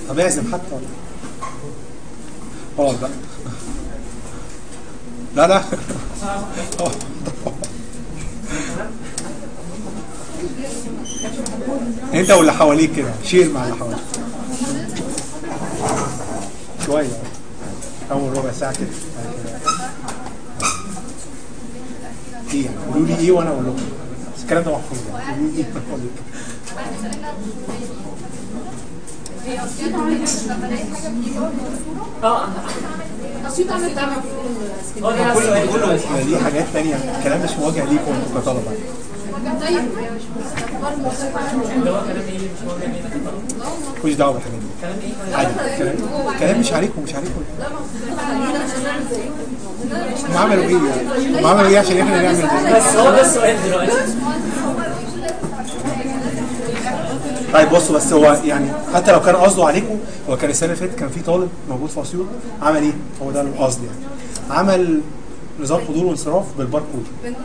طب اعزم حتى اقعد بقى لا لا انت واللي حواليك كده شير مع اللي حواليك شويه اول ربع ساعه كده بعد كده. ايه يعني قولوا لي ايه وانا اقول لكم بس الكلام ده محفوظ يعني قولوا لي ايه وانا اقول لكم اه اسيوط عملت عمل اه ده كله كله ده دي حاجات تانية الكلام مش موجه ليكم انتوا كطلبه طيب اللي هو كلام ايه مش مهم مين كلام مش دعوه بالحاجات دي ايه عادي كلام كلام مش عليكم مش عليكم هم عملوا ايه يعني؟ هم عملوا ايه عشان احنا نعمل ده؟ بس هو ده السؤال دلوقتي طيب بصوا بس هو يعني حتى لو كان قصده عليكم هو كان السنه اللي فاتت كان في طالب موجود في اسيوط عمل ايه؟ هو ده القصد يعني عمل نظام حضور وانصراف بالباركود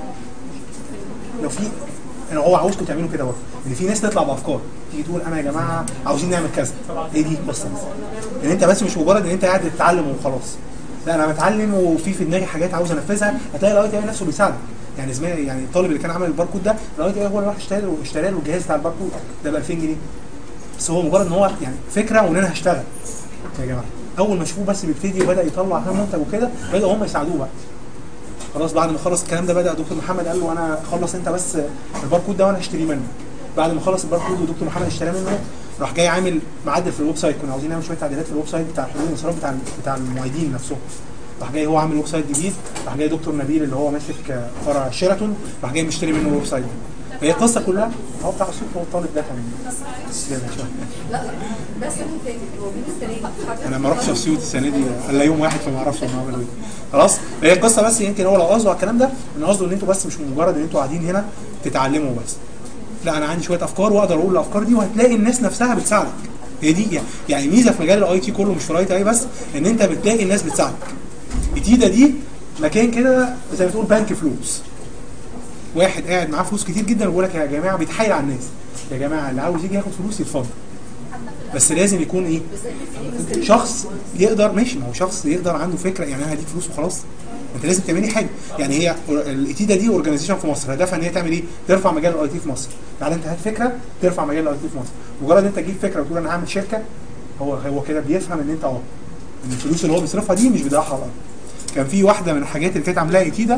لو في انا هو عاوزكم تعملوا كده برضه ان في ناس تطلع بافكار تيجي تقول انا يا جماعه عاوزين نعمل كذا ايه دي القصه بس ان انت بس مش مجرد ان انت قاعد تتعلم وخلاص لا انا بتعلم وفي في دماغي حاجات عاوز انفذها هتلاقي الاي تي نفسه بيساعدك يعني زميلي يعني الطالب اللي كان عامل الباركود ده الاي تي هو اللي راح اشترى له اشترى له الجهاز بتاع الباركود ده ب 2000 جنيه بس هو مجرد ان هو يعني فكره وان انا هشتغل يا جماعه اول ما شافوه بس بيبتدي وبدا يطلع كام منتج وكده بداوا هم يساعدوه بقى خلاص بعد ما خلص الكلام ده بدا دكتور محمد قال له انا خلص انت بس الباركود ده وانا هشتري منك بعد ما خلص الباركود ودكتور محمد اشترى منه راح جاي عامل معدل في الويب سايت كنا عاوزين نعمل شويه تعديلات في الويب سايت بتاع الحضور والانصراف بتاع بتاع المعيدين نفسهم راح جاي هو عامل ويب سايت جديد راح جاي دكتور نبيل اللي هو ماسك فرع شيراتون راح جاي مشتري منه الويب سايت ده فهي القصه كلها هو بتاع السوق هو الطالب ده كان جامد شويه لا ده السنه اللي فاتت هو مين السنه دي؟ انا ما رحتش اسيوط السنه دي الا يوم واحد فما اعرفش هم عملوا ايه خلاص فهي القصه بس يمكن هو لو قصده على الكلام ده ان قصده ان انتوا بس مش مجرد ان انتوا قاعدين هنا تتعلموا بس لا انا عندي شويه افكار واقدر اقول الافكار دي وهتلاقي الناس نفسها بتساعدك هي دي يعني- يعني ميزه في مجال الاي تي كله مش في الاي تي بس ان انت بتلاقي الناس بتساعدك ايتيدا دي مكان كده زي ما تقول بنك فلوس واحد قاعد معاه فلوس كتير جدا ويقول لك يا جماعه بيتحايل على الناس يا جماعه اللي عاوز يجي ياخد فلوس يتفضل بس لازم يكون ايه شخص يقدر ماشي ما هو شخص يقدر عنده فكره يعني انا هديك فلوس وخلاص انت لازم تعملي حاجه يعني هي الايتيدا دي اورجانيزيشن في مصر هدفها ان هي تعمل ايه؟ ترفع مجال الاي تي في مصر تعالى انت هات فكره ترفع مجال الاي تي في مصر مجرد انت تجيب فكره وتقول انا هعمل شركه هو هو كده بيفهم ان انت اه ان الفلوس اللي هو بيصرفها دي مش بيضيعها على الارض كان في واحده من الحاجات اللي كانت عاملاها ايتيدا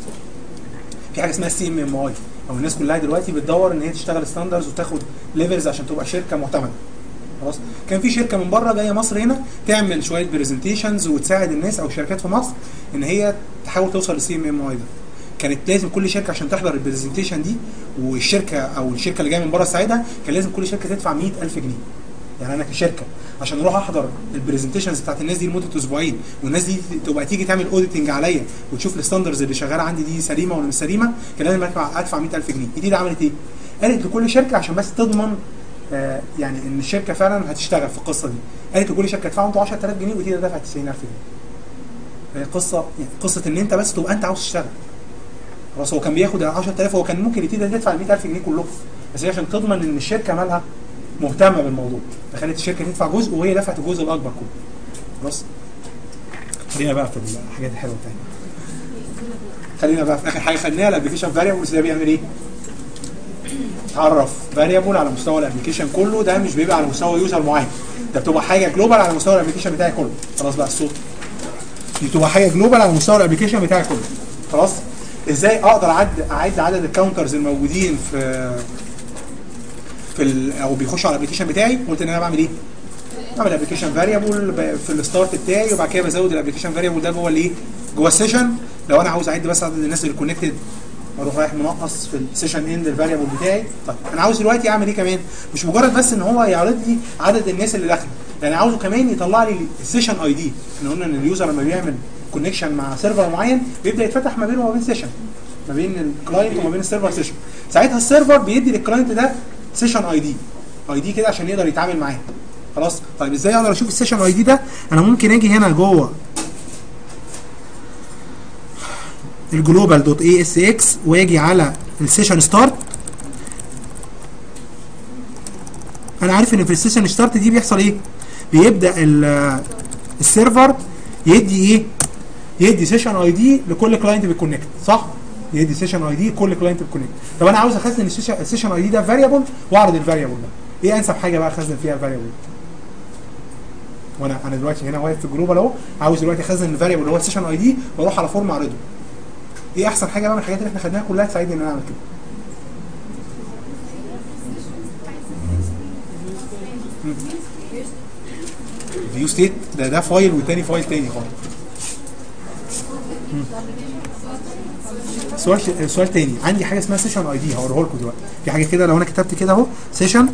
في حاجه اسمها سي ام ام اي او الناس كلها دلوقتي بتدور ان هي تشتغل ستاندرز وتاخد ليفلز عشان تبقى شركه معتمده خلاص كان في شركه من بره جايه مصر هنا تعمل شويه برزنتيشنز وتساعد الناس او الشركات في مصر ان هي تحاول توصل للسي ام ام اي ده كانت لازم كل شركه عشان تحضر البرزنتيشن دي والشركه او الشركه اللي جايه من بره تساعدها كان لازم كل شركه تدفع 100000 جنيه يعني انا كشركه عشان اروح احضر البرزنتيشنز بتاعت الناس دي لمده اسبوعين والناس دي تبقى تيجي تعمل اوديتنج عليا وتشوف الستاندرز اللي شغاله عندي دي سليمه ولا مش سليمه كان لازم ادفع ادفع 100000 جنيه دي, دي عملت ايه؟ قالت لكل شركه عشان بس تضمن آه يعني ان الشركه فعلا هتشتغل في القصه دي قالت لكل شركه ادفعوا انتوا 10000 جنيه ودي دفعت 90000 جنيه فهي قصه يعني قصه ان انت بس تبقى انت عاوز تشتغل خلاص هو كان بياخد 10000 هو كان ممكن يبتدي يدفع ال 100000 جنيه كلهم بس هي عشان تضمن ان الشركه مالها مهتمه بالموضوع فخلت الشركه تدفع جزء وهي دفعت الجزء الاكبر كله خلاص خلينا بقى في الحاجات الحلوه الثانيه خلينا بقى في اخر حاجه خدناها الابلكيشن فاريبلز ده بيعمل ايه؟ تعرف فاريبل على مستوى الابلكيشن كله ده مش بيبقى على مستوى يوزر معين ده بتبقى حاجه جلوبال على مستوى الابلكيشن بتاعي كله خلاص بقى الصوت دي بتبقى حاجه جلوبال على مستوى الابلكيشن بتاعي كله خلاص ازاي اقدر اعد اعد عدد الكاونترز الموجودين في في ال او بيخشوا على الابلكيشن بتاعي قلت ان انا بعمل ايه؟ بعمل ابلكيشن فاريبل في الستارت بتاعي وبعد كده بزود الابلكيشن فاريبل ده جوه الايه؟ جوه السيشن لو انا عاوز اعد بس عدد الناس اللي كونكتد اروح رايح منقص في السيشن اند الفاريبل بتاعي طيب انا عاوز دلوقتي اعمل ايه كمان؟ مش مجرد بس ان هو يعرض لي عدد الناس اللي داخله يعني عاوزه كمان يطلع لي السيشن اي دي احنا قلنا ان اليوزر لما بيعمل كونكشن مع سيرفر معين بيبدا يتفتح ما بينه وما بين سيشن ما بين الكلاينت وما بين السيرفر سيشن ساعتها السيرفر بيدي للكلاينت ده سيشن اي دي اي دي كده عشان يقدر يتعامل معاه خلاص طيب ازاي اقدر اشوف السيشن اي دي ده انا ممكن اجي هنا جوه الجلوبال دوت اي اس اكس واجي على السيشن ستارت انا عارف ان في السيشن ستارت دي بيحصل ايه بيبدا ال- السيرفر يدي ايه يدي سيشن اي دي لكل كلاينت بيكونكت صح يدي سيشن اي دي لكل كلاينت بيكونكت طب انا عاوز اخزن السيشن اي دي ده فاريبل واعرض الفاريبل ده ايه انسب حاجه بقى اخزن فيها الفاريبل وانا انا دلوقتي هنا واقف في الجروبال اهو عاوز دلوقتي اخزن الفاريبل اللي هو السيشن اي دي واروح على فورم اعرضه ايه احسن حاجه بقى من الحاجات اللي احنا خدناها كلها تساعدني ان انا اعمل كده فيو ستيت ده ده فايل وتاني فايل تاني خالص مم. سؤال سؤال تاني عندي حاجه اسمها سيشن اي دي هوريه لكم دلوقتي في حاجه كده لو انا كتبت كده اهو سيشن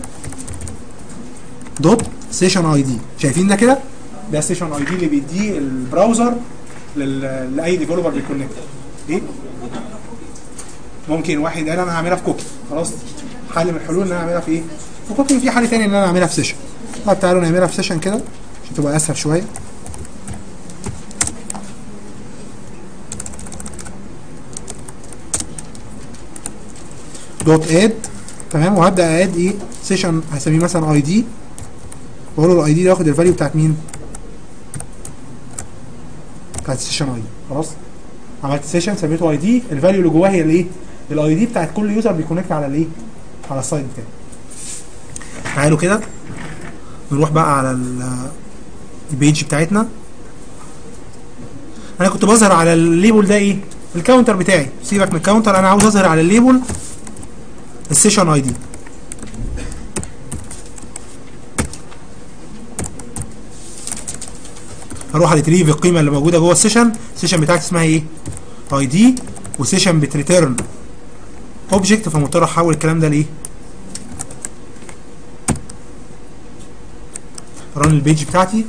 دوت سيشن اي دي شايفين ده كده ده السيشن اي دي اللي بيديه البراوزر لل- لاي ديفلوبر بيكونكت ايه ممكن واحد قال انا هعملها في كوكي خلاص حل من الحلول ان انا اعملها في ايه في كوكي في حل تاني ان انا اعملها في سيشن طب تعالوا نعملها في سيشن كده عشان تبقى اسهل شويه دوت اد تمام وهبدا اد ايه سيشن هسميه مثلا اي دي واقول له الاي دي ده ياخد الفاليو بتاعت مين؟ بتاعت السيشن اي دي خلاص عملت سيشن سميته اي دي الفاليو اللي جواها هي الايه؟ الاي دي بتاعت كل يوزر بيكونكت على الايه؟ على السايت بتاعي تعالوا كده نروح بقى على ال- البيج بتاعتنا انا كنت بظهر على الليبل ده ايه؟ الكاونتر بتاعي سيبك من الكاونتر انا عاوز اظهر على الليبل السيشن اي دي هروح ريتريف القيمه اللي موجوده جوه السيشن السيشن بتاعتي اسمها ايه اي دي وسيشن بتريتيرن اوبجكت فمضطر احول الكلام ده لايه ران البيج بتاعتي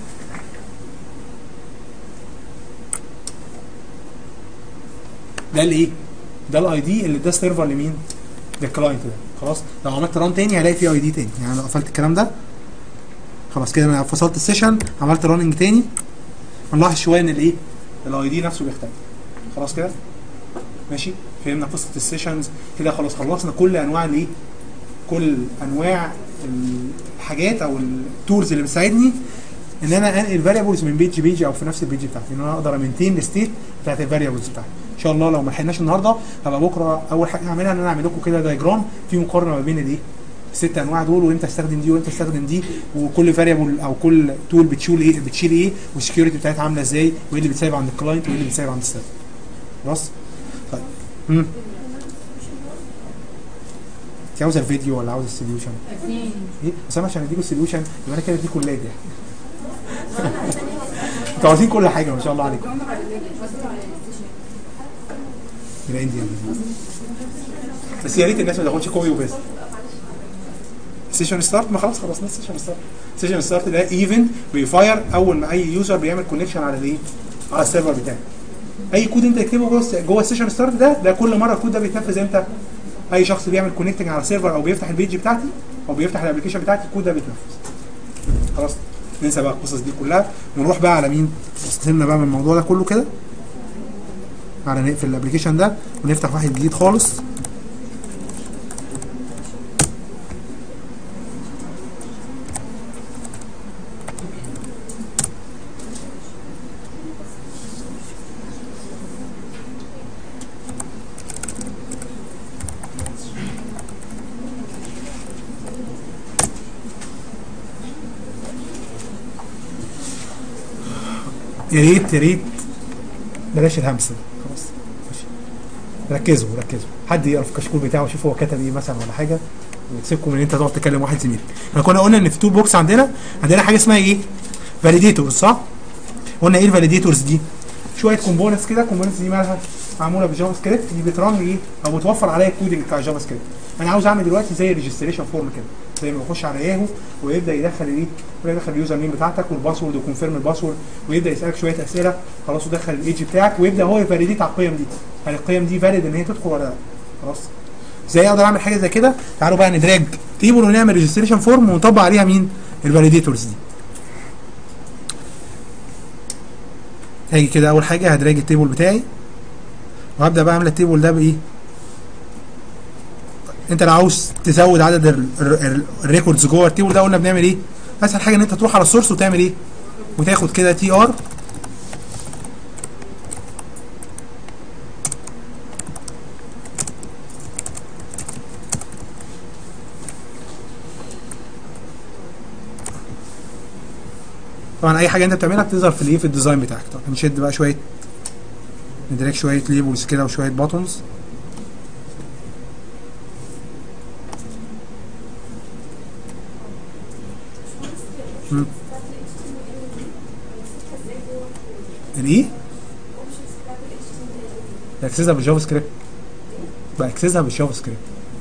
ده الايه ده الاي دي اللي ده السيرفر لمين للكلاينت ده خلاص لو عملت ران تاني هلاقي فيه اي دي تاني يعني لو قفلت الكلام ده خلاص كده انا فصلت السيشن عملت راننج تاني هنلاحظ شويه ان الايه الاي دي نفسه بيختلف خلاص كده ماشي فهمنا قصه السيشنز كده خلاص خلصنا كل انواع الايه كل انواع الحاجات او التولز اللي بتساعدني ان انا انقل فاريبلز من بيج بيج او في نفس البيج بتاعتي ان انا اقدر امنتين الستيت بتاعت الفاريبلز بتاعتي ان شاء الله لو ما لحقناش النهارده هبقى بكره اول حاجه هعملها ان انا اعمل لكم كده دايجرام فيه مقارنه ما بين الايه الست انواع دول وانت استخدم دي وانت استخدم دي وكل فاريبل او كل تول بتشيل ايه بتشيل ايه والسكيورتي بتاعتها عامله ازاي وايه اللي بتسيب عند الكلاينت وايه اللي بتسيب عند السيرفر خلاص طيب امم انت عاوزه الفيديو ولا عاوزه السوليوشن؟ ايه بس انا عشان اديكوا السوليوشن يبقى انا كده اديكوا اللاد يعني انتوا عاوزين كل حاجه ما شاء الله عليكم يبقى اندي بس يا ريت الناس ما تاخدش كوبي وبس سيشن ستارت ما خلاص خلصنا السيشن ستارت سيشن ستارت ده ايفنت بيفاير اول ما اي يوزر بيعمل كونكشن على الايه على السيرفر بتاعك اي كود انت تكتبه جوه الس- جوه السيشن ستارت ده ده كل مره الكود ده بيتنفذ امتى اي شخص بيعمل كونكتنج على سيرفر او بيفتح البيج بتاعتي او بيفتح الابلكيشن بتاعتي الكود ده بيتنفذ خلاص ننسى بقى القصص دي كلها ونروح بقى على مين استلمنا بقى من الموضوع ده كله كده على نقفل الابلكيشن ده ونفتح واحد جديد خالص يا ريت يا ريت بلاش الهمس ده خلاص ماشي ركزوا ركزوا حد يقرا في الكشكول بتاعه يشوف هو كتب ايه مثلا ولا حاجه وتسيبكم من ان انت تقعد تكلم واحد زميلك احنا كنا قلنا ان في تول بوكس عندنا عندنا حاجه اسمها ايه فاليديتورز صح قلنا ايه الفاليديتورز دي شويه كومبوننتس كده كومبوننتس دي مالها معموله بجافا سكريبت دي بترن ايه او بتوفر عليا الكودنج بتاع جافا سكريبت انا عاوز اعمل دلوقتي زي ريجستريشن فورم كده زي ما بخش على ياهو ويبدا يدخل الايه ويبدا يدخل اليوزر نيم بتاعتك والباسورد وكونفيرم الباسورد ويبدا يسالك شويه اسئله خلاص ودخل الايدج بتاعك ويبدا هو يفاليديت على القيم دي هل القيم دي فاليد ان هي تدخل ولا لا خلاص ازاي اقدر اعمل حاجه زي كده تعالوا بقى ندراج تيبل ونعمل ريجستريشن فورم ونطبق عليها مين الفاليديتورز دي هاجي كده اول حاجه هدراج التيبل بتاعي وهبدا بقى اعمل التيبل ده بايه انت لو عاوز تزود عدد ال- ال- ال- الريكوردز جوه التيبل ده قلنا بنعمل ايه اسهل حاجه ان انت تروح على السورس وتعمل ايه وتاخد كده تي ار طبعا اي حاجه انت بتعملها بتظهر في الايه في الديزاين بتاعك طب نشد بقى شويه ندرك شويه ليبلز كده وشويه باتونز الايه؟ باكسسها بالجافا سكريبت باكسسها بالجافا سكريبت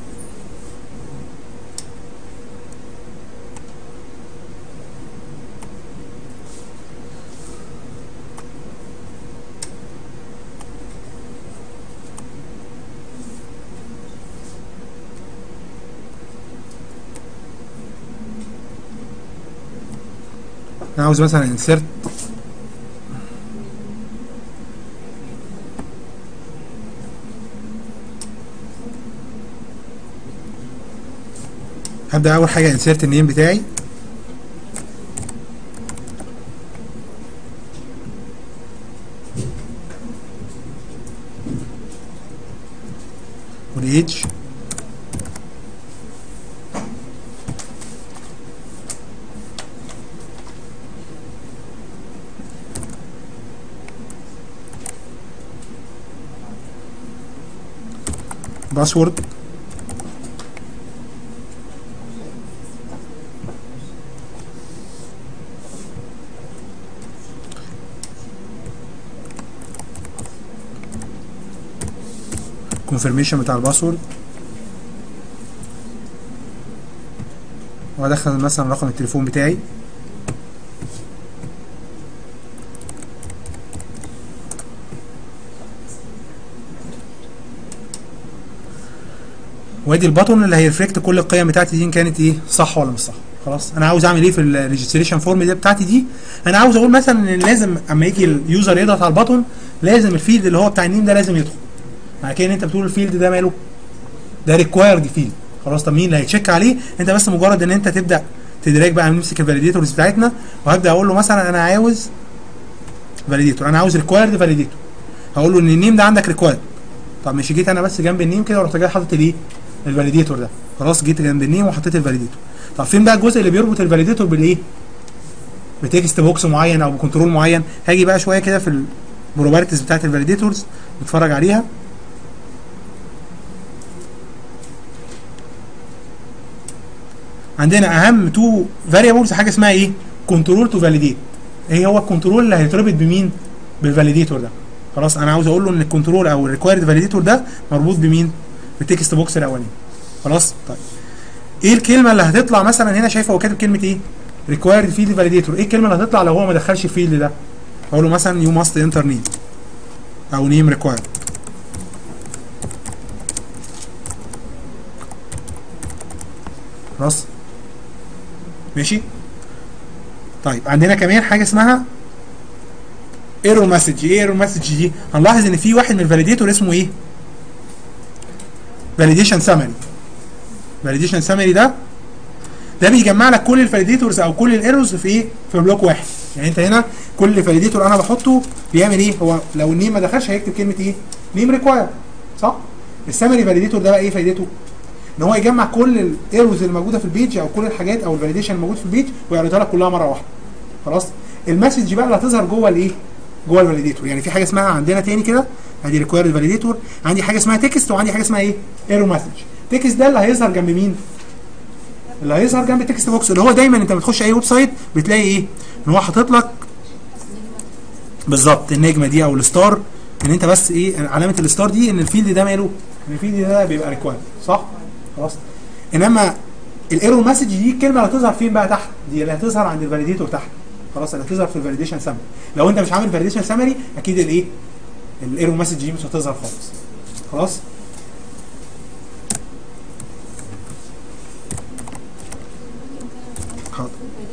انا عاوز مثلا انسرت هبدا اول حاجه انسرت النيم بتاعي والايدج باسورد كونفirmation بتاع الباسورد وادخل مثلا رقم التليفون بتاعي وادي الباتون اللي هيرفلكت كل القيم بتاعتي دي ان كانت ايه صح ولا مش صح خلاص انا عاوز اعمل ايه في الريجستريشن فورم دي بتاعتي دي انا عاوز اقول مثلا ان لازم اما يجي اليوزر يضغط على الباتون لازم الفيلد اللي هو بتاع النيم ده لازم يدخل مع كده انت بتقول الفيلد ده ماله ده ريكوايرد فيلد خلاص طب مين اللي هيتشيك عليه انت بس مجرد ان انت تبدا تدراك بقى نمسك الفاليديتورز بتاعتنا وهبدا اقول له مثلا انا عاوز فاليديتور انا عاوز ريكوايرد فاليديتور هقول له ان النيم ده عندك ريكوايرد طب مش جيت انا بس جنب النيم كده ورحت جاي حاطط الايه الفاليديتور ده خلاص جيت جنب النيم وحطيت الفاليديتور طب فين بقى الجزء اللي بيربط الفاليديتور بالايه بتكست بوكس معين او بكنترول معين هاجي بقى شويه كده في البروبرتيز بتاعت الفاليديتورز نتفرج عليها عندنا اهم تو فاريبلز حاجه اسمها ايه كنترول تو فاليديت ايه هو الكنترول اللي هيتربط بمين بالفاليديتور ده خلاص انا عاوز اقول له ان الكنترول او الريكوايرد فاليديتور ده مربوط بمين بالتكست بوكس الاولاني خلاص طيب ايه الكلمه اللي هتطلع مثلا هنا شايفه هو كاتب كلمه ايه ريكوايرد فيلد فاليديتور ايه الكلمه اللي هتطلع لو هو ما دخلش الفيلد ده اقول له مثلا يو ماست انتر نيم او نيم ريكوايرد خلاص ماشي طيب عندنا كمان حاجه اسمها ايرور مسج ايه ايرور مسج دي هنلاحظ ان في واحد من الفاليديتور اسمه ايه فاليديشن سامري فاليديشن سامري ده ده بيجمع لك كل الفاليديتورز او كل الايرورز في ايه في بلوك واحد يعني انت هنا كل فاليديتور انا بحطه بيعمل ايه هو لو النيم ما دخلش هيكتب كلمه ايه نيم ريكواير صح السامري فاليديتور ده بقى ايه فايدته ان هو يجمع كل الايرورز اللي موجوده في البيج او كل الحاجات او الفاليديشن الموجود في البيج ويعرضها لك كلها مره واحده خلاص المسج بقى اللي هتظهر جوه الايه جوه الفاليديتور يعني في حاجه اسمها عندنا تاني كده ادي ريكوايرد فاليديتور عندي حاجه اسمها تكست وعندي حاجه اسمها ايه ايرور مسج تكست ده اللي هيظهر جنب مين اللي هيظهر جنب التكست بوكس اللي هو دايما انت بتخش اي ويب سايت بتلاقي ايه ان هو حاطط لك بالظبط النجمه دي او الستار ان انت بس ايه علامه الستار دي ان الفيلد ده ماله ان الفيلد ده بيبقى ريكوايرد صح خلاص انما الايرور مسج دي الكلمه اللي هتظهر فين بقى تحت دي اللي هتظهر عند الفاليديتور تحت خلاص اللي هتظهر في الفاليديشن سامري لو انت مش عامل فاليديشن سامري اكيد الايه الايرور مسج دي مش هتظهر خالص خلاص حاضر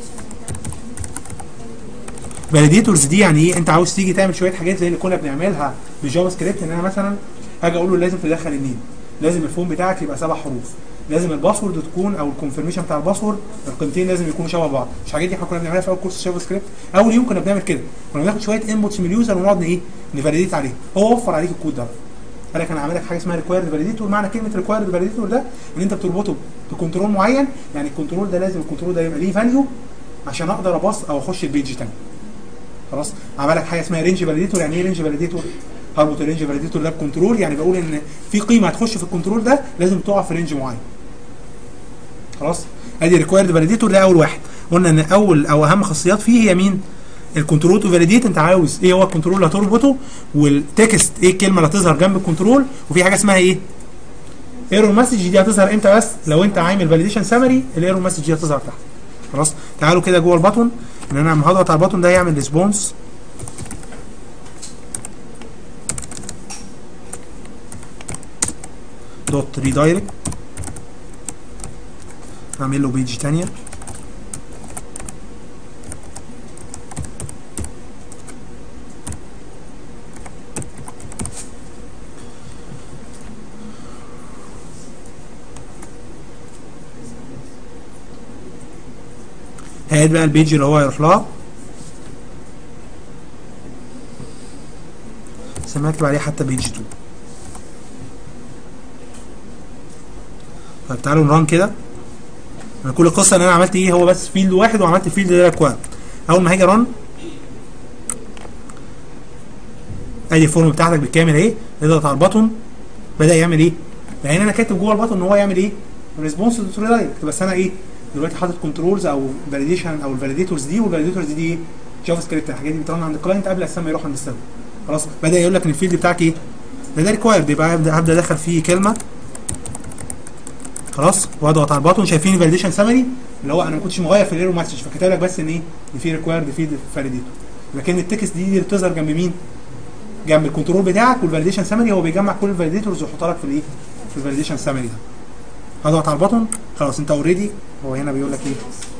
فاليديتورز دي يعني ايه انت عاوز تيجي تعمل شويه حاجات زي اللي كنا بنعملها بالجافا سكريبت ان انا مثلا هاجي اقول له لازم تدخل النيم لازم الفون بتاعك يبقى سبع حروف لازم الباسورد تكون او الكونفirmation بتاع الباسورد القيمتين لازم يكونوا شبه بعض مش الحاجات دي احنا كنا بنعملها في اول كورس جافا سكريبت اول يوم كنا بنعمل كده كنا بناخد شويه انبوتس من اليوزر ونقعد ايه نفاليديت عليه هو وفر عليك الكود ده قال لك انا عامل لك حاجه اسمها ريكوايرد فاليديتور معنى كلمه ريكوايرد فاليديتور ده ان انت بتربطه بكنترول معين يعني الكنترول ده لازم الكنترول ده يبقى ليه فاليو عشان اقدر اباص او اخش البيج تاني خلاص عمل لك حاجه اسمها رينج فاليديتور يعني ايه رينج فاليديتور هربط الرينج فاليديتور ده بكنترول يعني بقول ان في قيمه هتخش في الكنترول ده لازم تقع في رينج معين خلاص ادي ريكوايرد فاليديتور ده اول واحد قلنا ان اول او اهم خاصيات فيه هي مين الكنترول تو فاليديت انت عاوز ايه هو الكنترول اللي هتربطه والتكست ايه الكلمه اللي هتظهر جنب الكنترول وفي حاجه اسمها ايه ايرور مسج دي هتظهر امتى بس لو انت عامل فاليديشن سمري الايرور مسج دي هتظهر تحت خلاص تعالوا كده جوه البطن ان انا لما هضغط على البطن ده يعمل ريسبونس دوت ريدايركت اعمل له بيج تانية هات بقى البيج اللي هو هيروح لها سمعت عليه حتى بيج 2 طيب تعالوا نران كده انا كل القصه ان انا عملت ايه هو بس فيلد واحد وعملت الفيلد ده ريكوايرد اول ما هاجي ران ادي الفورم بتاعتك بالكامل اهي اضغط على البطن بدا يعمل ايه؟ لان انا كاتب جوه البطن ان هو يعمل ايه؟ ريسبونس تو ريدايركت بس انا ايه؟ دلوقتي حاطط كنترولز او فاليديشن او الفاليديتورز دي والفاليديتورز دي ايه؟ جافا سكريبت الحاجات دي بترن عند الكلاينت قبل اساسا ما يروح عند السيرفر خلاص بدا يقول لك ان الفيلد بتاعك ايه؟ ده ده ريكوايرد يبقى هبدا هبدا ادخل فيه كلمه خلاص واضغط على البطن شايفين الفاليديشن سمري اللي هو انا ما كنتش مغير في الايرور مسج فكتب لك بس ان ايه؟ ان في ريكوايرد في فاليديتور لكن التكست دي, دي اللي بتظهر جنب مين؟ جنب الكنترول بتاعك والفاليديشن سمري هو بيجمع كل الفاليديتورز ويحطها لك في الايه؟ في الفاليديشن سمري ده هضغط على البطن خلاص انت اوريدي هو هنا بيقول لك ايه؟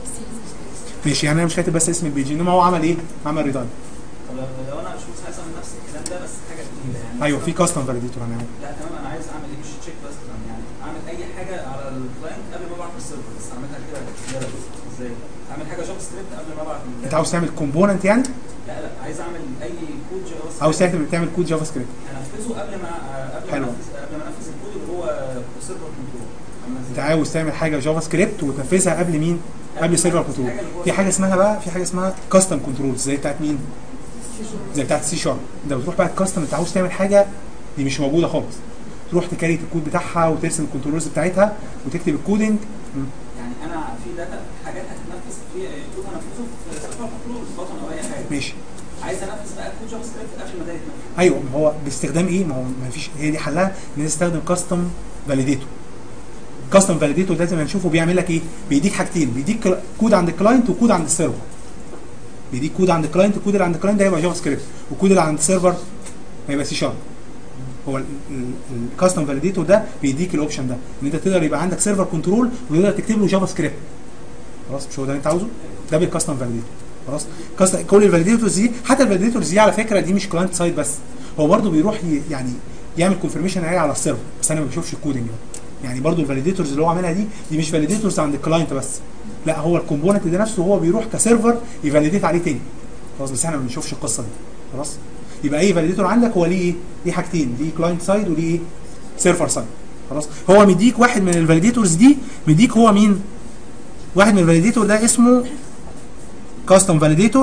ماشي يعني انا مش كاتب بس اسم البيج انما هو عمل ايه؟ عمل ريداين طب لو انا مش عايز اعمل نفس الكلام ده بس حاجه جديده يعني ايوه في كاستم فاليديتور هنعمل لا تمام انا عايز اعمل ايه مش تشيك بس يعني اعمل اي حاجه على الكلاينت قبل ما ابعت للسيرفر بس اعملها كده كده ازاي؟ اعمل حاجه جافا سكريبت قبل ما ابعت لل- انت عاوز تعمل كومبوننت يعني لا لا عايز اعمل اي كود جافا سكريبت عاوز تعمل تعمل كود جافا سكريبت انفذه قبل ما قبل ما حلو. انفذ قبل ما انفذ الكود اللي هو سيرفر كنترول انت عاوز تعمل حاجه جافا سكريبت وتنفذها قبل مين؟ قبل سيرفر كنترول في حاجه اسمها بقى في حاجه اسمها كاستم كنترول زي بتاعت مين؟ زي بتاعت سي شارب انت بتروح بقى الكاستم انت عاوز تعمل حاجه دي مش موجوده خالص تروح تكريت الكود بتاعها وترسم الكنترولز بتاعتها وتكتب الكودنج يعني انا في داتا حاجات هتتنفذ في كود هنفذه في سيرفر كنترول بطن او اي حاجه ماشي عايز انفذ بقى كود جافا سكريبت قبل ما ده يتنفذ ايوه ما هو باستخدام ايه؟ ما هو ما فيش هي دي حلها ان انت تستخدم كاستم فاليديتور كاستم فاليديتور لازم هنشوفه بيعمل لك ايه؟ بيديك حاجتين بيديك كلا- كود عند الكلاينت وكود عند السيرفر بيديك كود عند الكلاينت الكود اللي عند الكلاينت ده هيبقى جافا سكريبت والكود اللي عند السيرفر هيبقى سي شارب هو الكاستم فاليديتور ده بيديك الاوبشن ده ان انت تقدر يبقى عندك سيرفر كنترول وتقدر تكتب له جافا سكريبت خلاص مش هو ده اللي انت عاوزه ده بالكاستم فاليديتور خلاص كاستم كل الفاليديتورز دي حتى الفاليديتورز دي على فكره دي مش كلاينت سايد بس هو برده بيروح ي- يعني يعمل كونفirmation عليه على السيرفر بس انا ما بشوفش الكودنج ده يعني برده الفاليديتورز اللي هو عاملها دي دي مش فاليديتورز عند الكلاينت بس لا هو الكومبوننت ده نفسه هو بيروح كسيرفر يفاليديت عليه تاني خلاص بس احنا ما بنشوفش القصه دي خلاص يبقى اي فاليديتور عندك هو ليه ايه؟ ليه حاجتين ليه كلاينت سايد وليه ايه؟ سيرفر سايد خلاص هو مديك واحد من الفاليديتورز دي مديك هو مين؟ واحد من الفاليديتور ده اسمه كاستم فاليديتور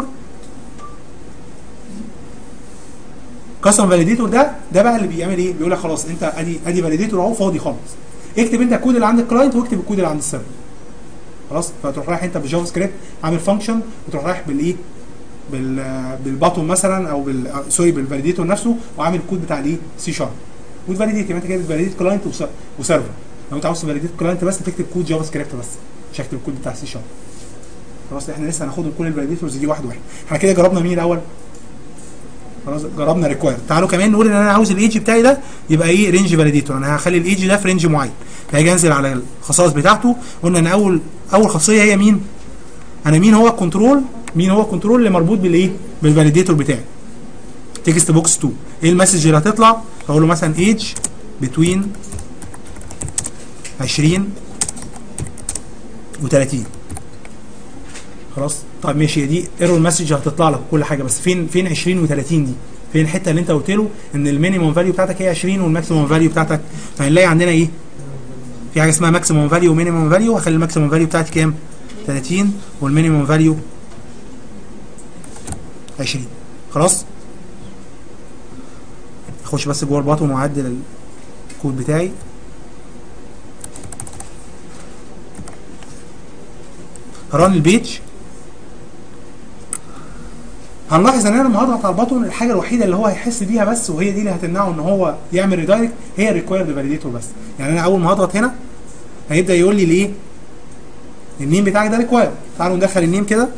كاستم فاليديتور ده ده بقى اللي بيعمل ايه؟ بيقول لك خلاص انت ادي ادي فاليديتور اهو فاضي خالص اكتب انت الكود اللي عند الكلاينت واكتب الكود اللي عند السيرفر خلاص فتروح رايح انت بالجافا سكريبت عامل فانكشن وتروح رايح بالايه؟ بال بالباتون مثلا او بال آه، سوري بالفاليديتور نفسه وعامل الكود بتاع الايه؟ سي شارب وتفاليديت يبقى انت كده بتفاليديت كلاينت وسيرفر لو انت عاوز تفاليديت كلاينت بس تكتب كود جافا سكريبت بس مش هكتب الكود بتاع سي شارب خلاص احنا لسه هناخدهم كل الفاليديتورز دي واحد واحد احنا كده جربنا مين الاول؟ خلاص جربنا ريكواير تعالوا كمان نقول ان انا عاوز الايدج بتاعي ده يبقى ايه رينج فاليديتور انا هخلي الايدج ده في رينج معين فهاجي انزل على الخصائص بتاعته قلنا ان اول اول خاصيه هي مين؟ انا مين هو الكنترول؟ مين هو الكنترول اللي مربوط بالايه؟ بالفاليديتور بتاعي تكست بوكس 2 ايه المسج اللي هتطلع؟ هقول له مثلا ايدج بتوين 20 و30 خلاص طيب ماشي دي ايرور مسج هتطلع لك كل حاجه بس فين فين 20 و30 دي فين الحته اللي انت قلت له ان المينيموم فاليو بتاعتك هي 20 والماكسيموم فاليو بتاعتك فهنلاقي عندنا ايه في حاجه اسمها ماكسيموم فاليو ومينيموم فاليو هخلي الماكسيموم فاليو بتاعتي كام 30 والمينيموم فاليو 20 خلاص اخش بس جوه الباطن واعدل الكود بتاعي ران البيج هنلاحظ ان انا لما هضغط على البطن الحاجه الوحيده اللي هو هيحس بيها بس وهي دي اللي هتمنعه ان هو يعمل ريدايركت هي ريكوايرد فاليديتور بس يعني انا اول ما هضغط هنا هيبدا يقول لي ليه النيم بتاعك ده ريكوايرد تعالوا ندخل النيم كده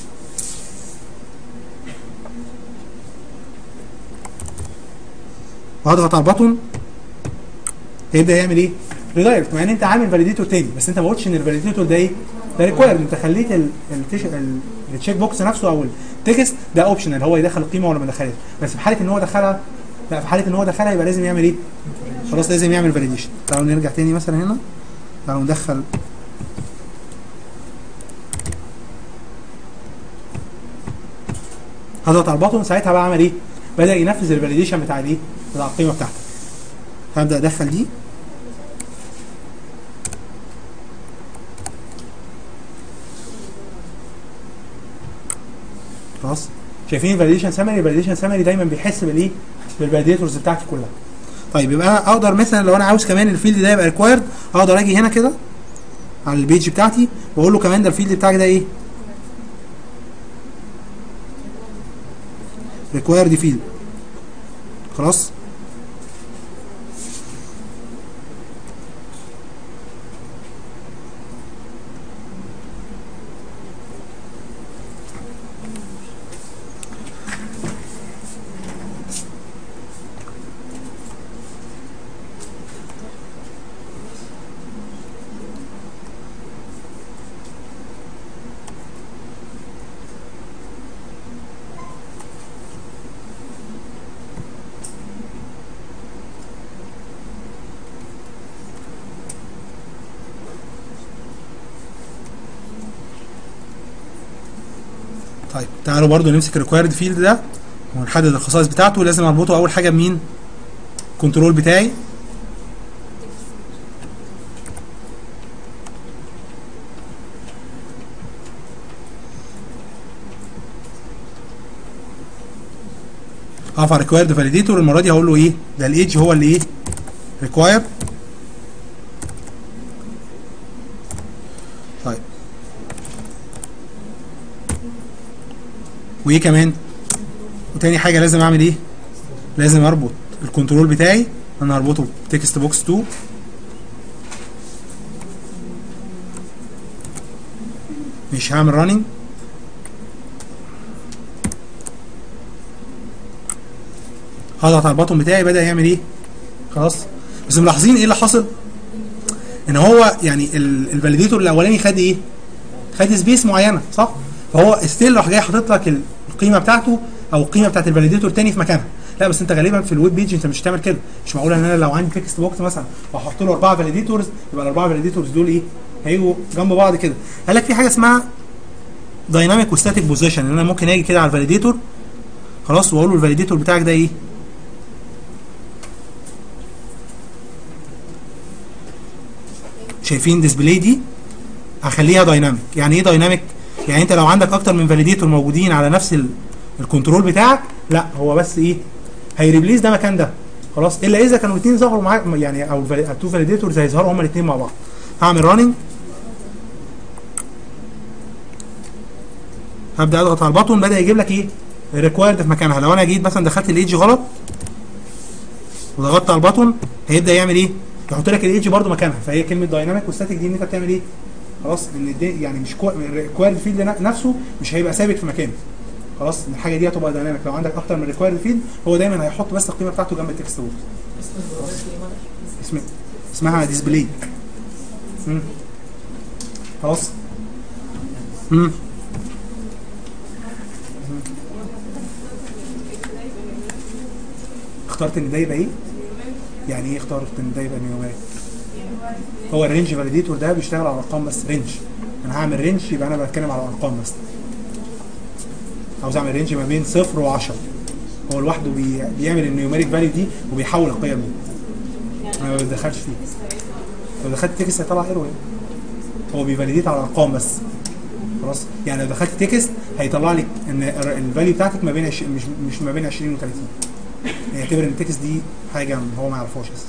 وهضغط على البطن هيبدا يعمل ايه؟ ريدايركت مع ان انت عامل فاليديتور تاني بس انت ما قلتش ان الفاليديتور ده ايه؟ ده ريكوايرد انت خليت ال- التش- ال- التشيك بوكس نفسه او التكست ده اوبشنال هو يدخل القيمه ولا ما يدخلهاش بس في حاله ان هو دخلها لا في حاله ان هو دخلها يبقى لازم يعمل ايه؟ خلاص لازم يعمل فاليديشن تعالوا نرجع تاني مثلا هنا تعالوا ندخل هضغط على البطن ساعتها بقى عمل ايه؟ بدا ينفذ الفاليديشن بتاع الايه؟ بتاع القيمه بتاعتك هبدا ادخل دي خلاص شايفين الفاليديشن سامري الفاليديشن سامري دايما بيحس بالايه بالفاليديتورز بتاعتي كلها طيب يبقى انا اقدر مثلا لو انا عاوز كمان الفيلد ده يبقى ريكوايرد اقدر اجي هنا كده على البيج بتاعتي واقول له كمان ده الفيلد بتاعك ده ايه ريكوايرد فيلد خلاص طيب تعالوا برضو نمسك الريكوايرد فيلد ده ونحدد الخصائص بتاعته لازم اربطه اول حاجه بمين كنترول بتاعي هقف على ريكوايرد فاليديتور المره دي هقول له ايه ده الايدج هو اللي ايه ريكواير طيب وايه كمان وتاني حاجه لازم اعمل ايه لازم اربط الكنترول بتاعي انا هربطه بتكست بوكس 2 مش هعمل راننج هضغط على البطن بتاعي بدا يعمل ايه خلاص بس ملاحظين ايه اللي حصل ان هو يعني الفاليديتور الاولاني خد ايه خد سبيس معينه صح فهو ستيل راح جاي حاطط لك ال- القيمه بتاعته او القيمه بتاعت الفاليديتور تاني في مكانها لا بس انت غالبا في الويب بيج انت مش هتعمل كده مش معقول ان انا لو عندي تكست بوكس مثلا وهحط له اربعه فاليديتورز يبقى الاربعه فاليديتورز دول ايه هيجوا جنب بعض كده قال لك في حاجه اسمها دايناميك وستاتيك بوزيشن ان انا ممكن اجي كده على الفاليديتور خلاص واقول له الفاليديتور بتاعك ده ايه شايفين ديسبلاي دي هخليها دايناميك يعني ايه دايناميك يعني انت لو عندك اكتر من فاليديتور موجودين على نفس ال- الكنترول بتاعك لا هو بس ايه هيريبليس ده مكان ده خلاص الا اذا كانوا الاثنين ظهروا معاك يعني او التو فاليديتورز هيظهروا هما الاثنين مع بعض هعمل راننج هبدا اضغط على البطن بدا يجيب لك ايه الريكوايرد في مكانها لو انا جيت مثلا دخلت الايدج غلط وضغطت على البطن هيبدا يعمل ايه يحط لك الايدج برده مكانها فهي كلمه دايناميك وستاتيك دي ان انت بتعمل ايه خلاص ان الدي يعني مش الريكوايرد فيلد نفسه مش هيبقى ثابت في مكانه خلاص ان الحاجه دي هتبقى دايناميك لو عندك اكتر من ريكوايرد فيلد هو دايما هيحط بس القيمه بتاعته جنب التكست بوكس اسمها اسمها ديسبلاي خلاص امم اخترت ان ده يبقى ايه؟ يعني ايه اخترت ان ده يبقى نيوميريك؟ هو الرينج فاليديتور ده بيشتغل على ارقام بس رينج انا هعمل رينج يبقى انا بتكلم على ارقام بس عاوز اعمل رينج ما بين صفر و10 هو لوحده بي... بيعمل النيوميريك فاليو دي وبيحول القيم دي انا ما بدخلش فيه لو دخلت تكست هيطلع ايرور هو بيفاليديت على ارقام بس خلاص يعني لو دخلت تكست هيطلع لك ان الفاليو بتاعتك ما بين عش... مش مش ما بين 20 و 30 يعتبر ان التكست دي حاجه هو ما يعرفهاش اساسا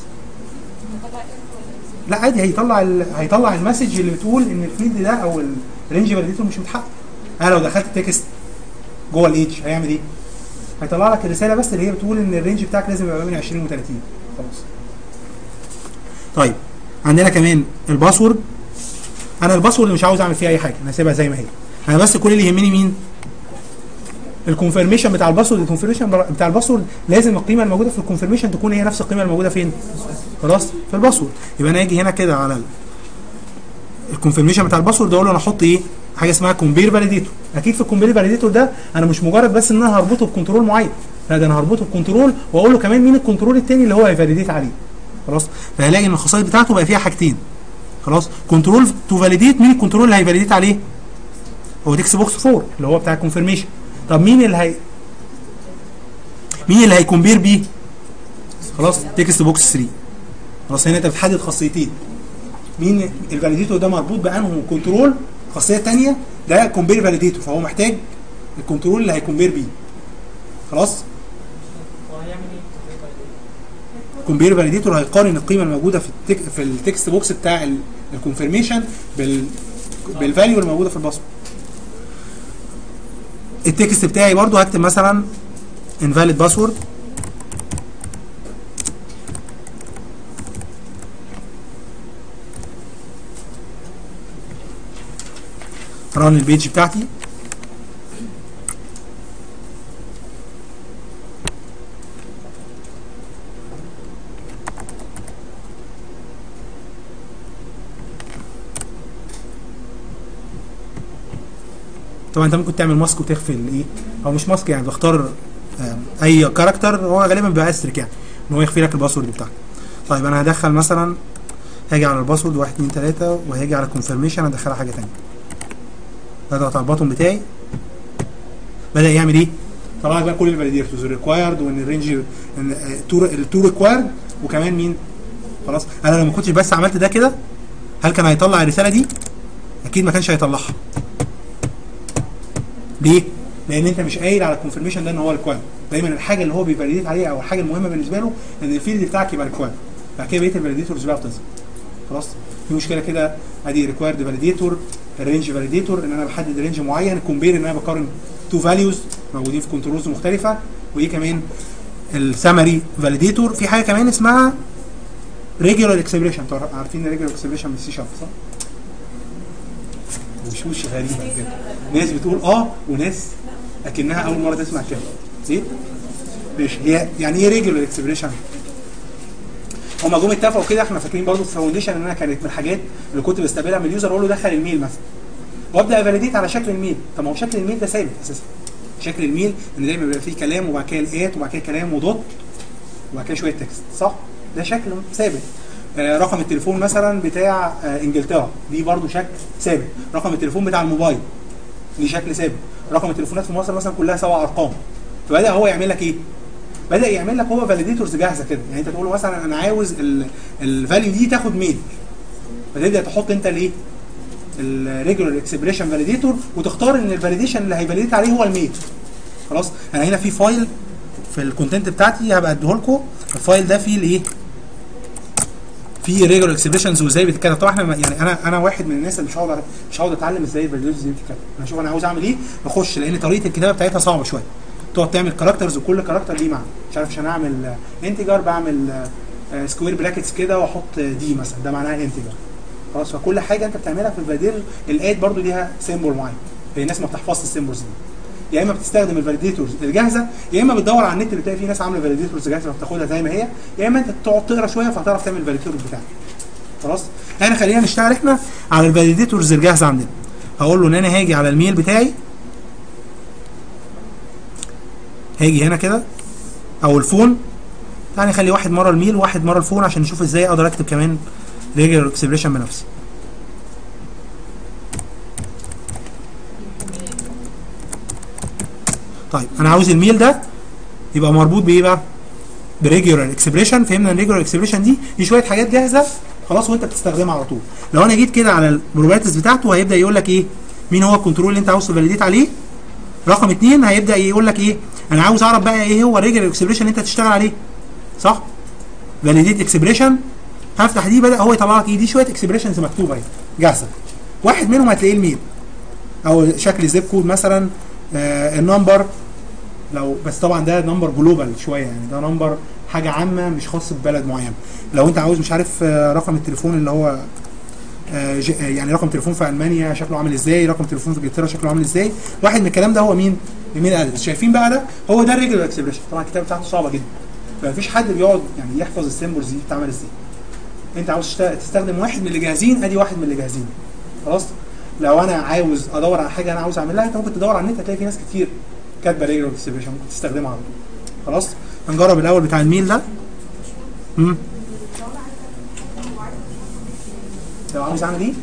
لا عادي هيطلع ال... هيطلع المسج اللي بتقول ان الفيلد ده او الرينج فاليديتور مش متحقق انا لو دخلت تكست جوه الايدج هيعمل ايه؟ هيطلع لك الرساله بس اللي هي بتقول ان الرينج بتاعك لازم يبقى ما بين 20 و 30 خلاص طيب عندنا كمان الباسورد انا الباسورد مش عاوز اعمل فيها اي حاجه انا سيبها زي ما هي انا بس كل اللي يهمني مين الكونفirmation بتاع الباسورد الكونفirmation بتاع الباسورد لازم القيمه الموجوده في الكونفirmation تكون هي نفس القيمه الموجوده فين خلاص في الباسورد يبقى انا اجي هنا كده على الكونفirmation بتاع الباسورد اقول له انا احط ايه حاجه اسمها كومبير فاليديتور اكيد في الكومبير فاليديتور ده انا مش مجرد بس ان انا هربطه بكنترول معين لا ده انا هربطه بكنترول واقول له كمان مين الكنترول التاني اللي هو هيفاليديت عليه خلاص فهلاقي ان الخصائص بتاعته بقى فيها حاجتين خلاص كنترول تو فاليديت مين الكنترول اللي هيفاليديت عليه هو تكست بوكس 4 اللي هو بتاع الكونفirmation طب مين اللي هي مين اللي هيكمبير بيه خلاص تكست بوكس 3 خلاص هنا انت بتحدد خاصيتين مين الفاليديتور ده مربوط بانه كنترول خاصيه ثانيه ده كومبير فاليديتور فهو محتاج الكنترول اللي هيكمبير بيه خلاص هو هيعمل ايه؟ كومبير فاليديتور هيقارن القيمه الموجوده في التك في التكست بوكس بتاع الكونفirmation بال بالفاليو الموجوده في الباسورد التكست بتاعي برضو هكتب مثلا invalid password ران البيج بتاعتي طبعا انت ممكن تعمل ماسك وتخفي الايه او مش ماسك يعني بختار آم، اي كاركتر هو غالبا بيبقى استريك يعني ان هو يخفي لك الباسورد بتاعك طيب انا هدخل مثلا هاجي على الباسورد 1 2 3 وهاجي على الكونفirmation ادخلها حاجه ثانيه اضغط على البطن بتاعي بدا يعمل ايه؟ طلع لك بقى كل الفاليديتورز ريكوايرد وان الرينج ان التو ريكوايرد وكمان مين؟ خلاص انا لو ما كنتش بس عملت ده كده هل كان هيطلع الرساله دي؟ اكيد ما كانش هيطلعها ليه؟ لان انت مش قايل على الكونفirmation ده ان هو ريكوايرد دايما الحاجه اللي هو بيفاليديت عليها او الحاجه المهمه بالنسبه له ان الفيلد بتاعك يبقى ريكوايرد بعد كده بقيه الفاليديتورز بقى بتظهر خلاص في مشكله كده ادي ريكوايرد فاليديتور الرينج فاليديتور ان انا بحدد رينج معين كومبير ان انا بقارن تو فاليوز موجودين في كنترولز مختلفه وايه كمان السمري فاليديتور في حاجه كمان اسمها ريجولار اكسبريشن عارفين ريجولار اكسبريشن من السي شارب صح؟ وشوش غريبه كده ناس بتقول اه وناس اكنها اول مره تسمع كده ايه؟ ماشي هي يعني ايه ريجولار اكسبريشن؟ هما جم اتفقوا كده احنا فاكرين برضه في فاونديشن ان انا كانت من الحاجات اللي كنت بستقبلها من اليوزر اقول له دخل الميل مثلا وابدا افاليديت على شكل الميل طب ما هو شكل الميل ده ثابت اساسا شكل الميل ان دايما بيبقى فيه كلام وبعد كده الايات وبعد كده كلام ودوت وبعد كده شويه تكست صح؟ ده شكل ثابت آه رقم التليفون مثلا بتاع آه انجلترا دي برضو شكل ثابت رقم التليفون بتاع الموبايل دي شكل ثابت رقم التليفونات في مصر مثلا كلها سبع ارقام فبدا هو يعمل لك ايه؟ بدا يعمل لك هو فاليديتورز جاهزه كده يعني انت تقول له مثلا انا عاوز الفاليو دي تاخد ميل فتبدا تحط انت الايه الريجولار اكسبريشن فاليديتور وتختار ان الفاليديشن اللي هيفاليديت عليه هو الميل خلاص انا هنا في فايل في الكونتنت بتاعتي هبقى اديه لكم الفايل ده فيه الايه في ريجولار اكسبريشنز وازاي بتتكتب طبعا احنا يعني انا انا واحد من الناس اللي مش هقعد مش هقعد اتعلم ازاي الفاليديتورز دي بتتكتب انا اشوف انا عاوز اعمل ايه بخش لان طريقه الكتابه بتاعتها صعبه شويه تقعد تعمل كاركترز وكل كاركتر ليه معنى مش عارف عشان اعمل انتجر بعمل سكوير براكتس كده واحط دي مثلا ده معناها انتجر خلاص فكل حاجه انت بتعملها في الفاليديتور الاد برضو ليها سيمبل معين في ناس ما بتحفظش السيمبلز دي يا اما بتستخدم الفاليديتورز الجاهزه يا اما بتدور على النت بتلاقي في ناس عامله فاليديتورز جاهزه فبتاخدها زي ما هي يا اما انت تقعد تقرا شويه فهتعرف تعمل الفاليديتور بتاعك خلاص احنا خلينا نشتغل احنا على الفاليديتورز الجاهزه عندنا هقول له ان انا هاجي على الميل بتاعي هاجي هنا كده او الفون يعني خلي واحد مره الميل وواحد مره الفون عشان نشوف ازاي اقدر اكتب كمان ريجولار اكسبريشن بنفسي طيب انا عاوز الميل ده يبقى مربوط بايه بقى بريجولار اكسبريشن فهمنا ان ريجولار اكسبريشن دي دي شويه حاجات جاهزه خلاص وانت بتستخدمها على طول لو انا جيت كده على البروبرتيز بتاعته هيبدا يقول لك ايه مين هو الكنترول اللي انت عاوز تفاليديت عليه رقم اتنين هيبدا يقول لك ايه انا عاوز اعرف بقى ايه هو الريجولار اكسبريشن اللي انت تشتغل عليه صح فاليديت اكسبريشن هفتح دي بدا هو يطلع لك ايه دي شويه اكسبريشنز مكتوبه اهي جاهزه واحد منهم هتلاقيه الميل او شكل زيب كود مثلا آه النمبر لو بس طبعا ده نمبر جلوبال شويه يعني ده نمبر حاجه عامه مش خاص ببلد معين لو انت عاوز مش عارف آه، رقم التليفون اللي هو آه، ج- آه، يعني رقم تليفون في المانيا شكله عامل ازاي رقم تليفون في انجلترا شكله عامل ازاي واحد من الكلام ده هو مين الميل ادرس شايفين بقى ده هو ده الريجولار اكسبريشن طبعا الكتابه بتاعته صعبه جدا فمفيش حد بيقعد يعني يحفظ السيمبلز دي بتتعمل ازاي انت عاوز تشت- تستخدم واحد من اللي جاهزين ادي واحد من اللي جاهزين خلاص لو انا عاوز ادور على حاجه انا عاوز اعملها انت ممكن تدور على النت هتلاقي في ناس كتير كاتبه ريجولار اكسبريشن ممكن تستخدمها على طول خلاص هنجرب الاول بتاع الميل ده امم لو عاوز اعمل ايه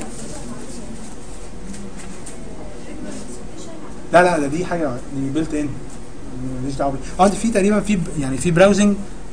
لا لا ده دي حاجه دي بيلت ان ماليش دعوه بيه. اه دي في تقريبا في ب- يعني في براوزنج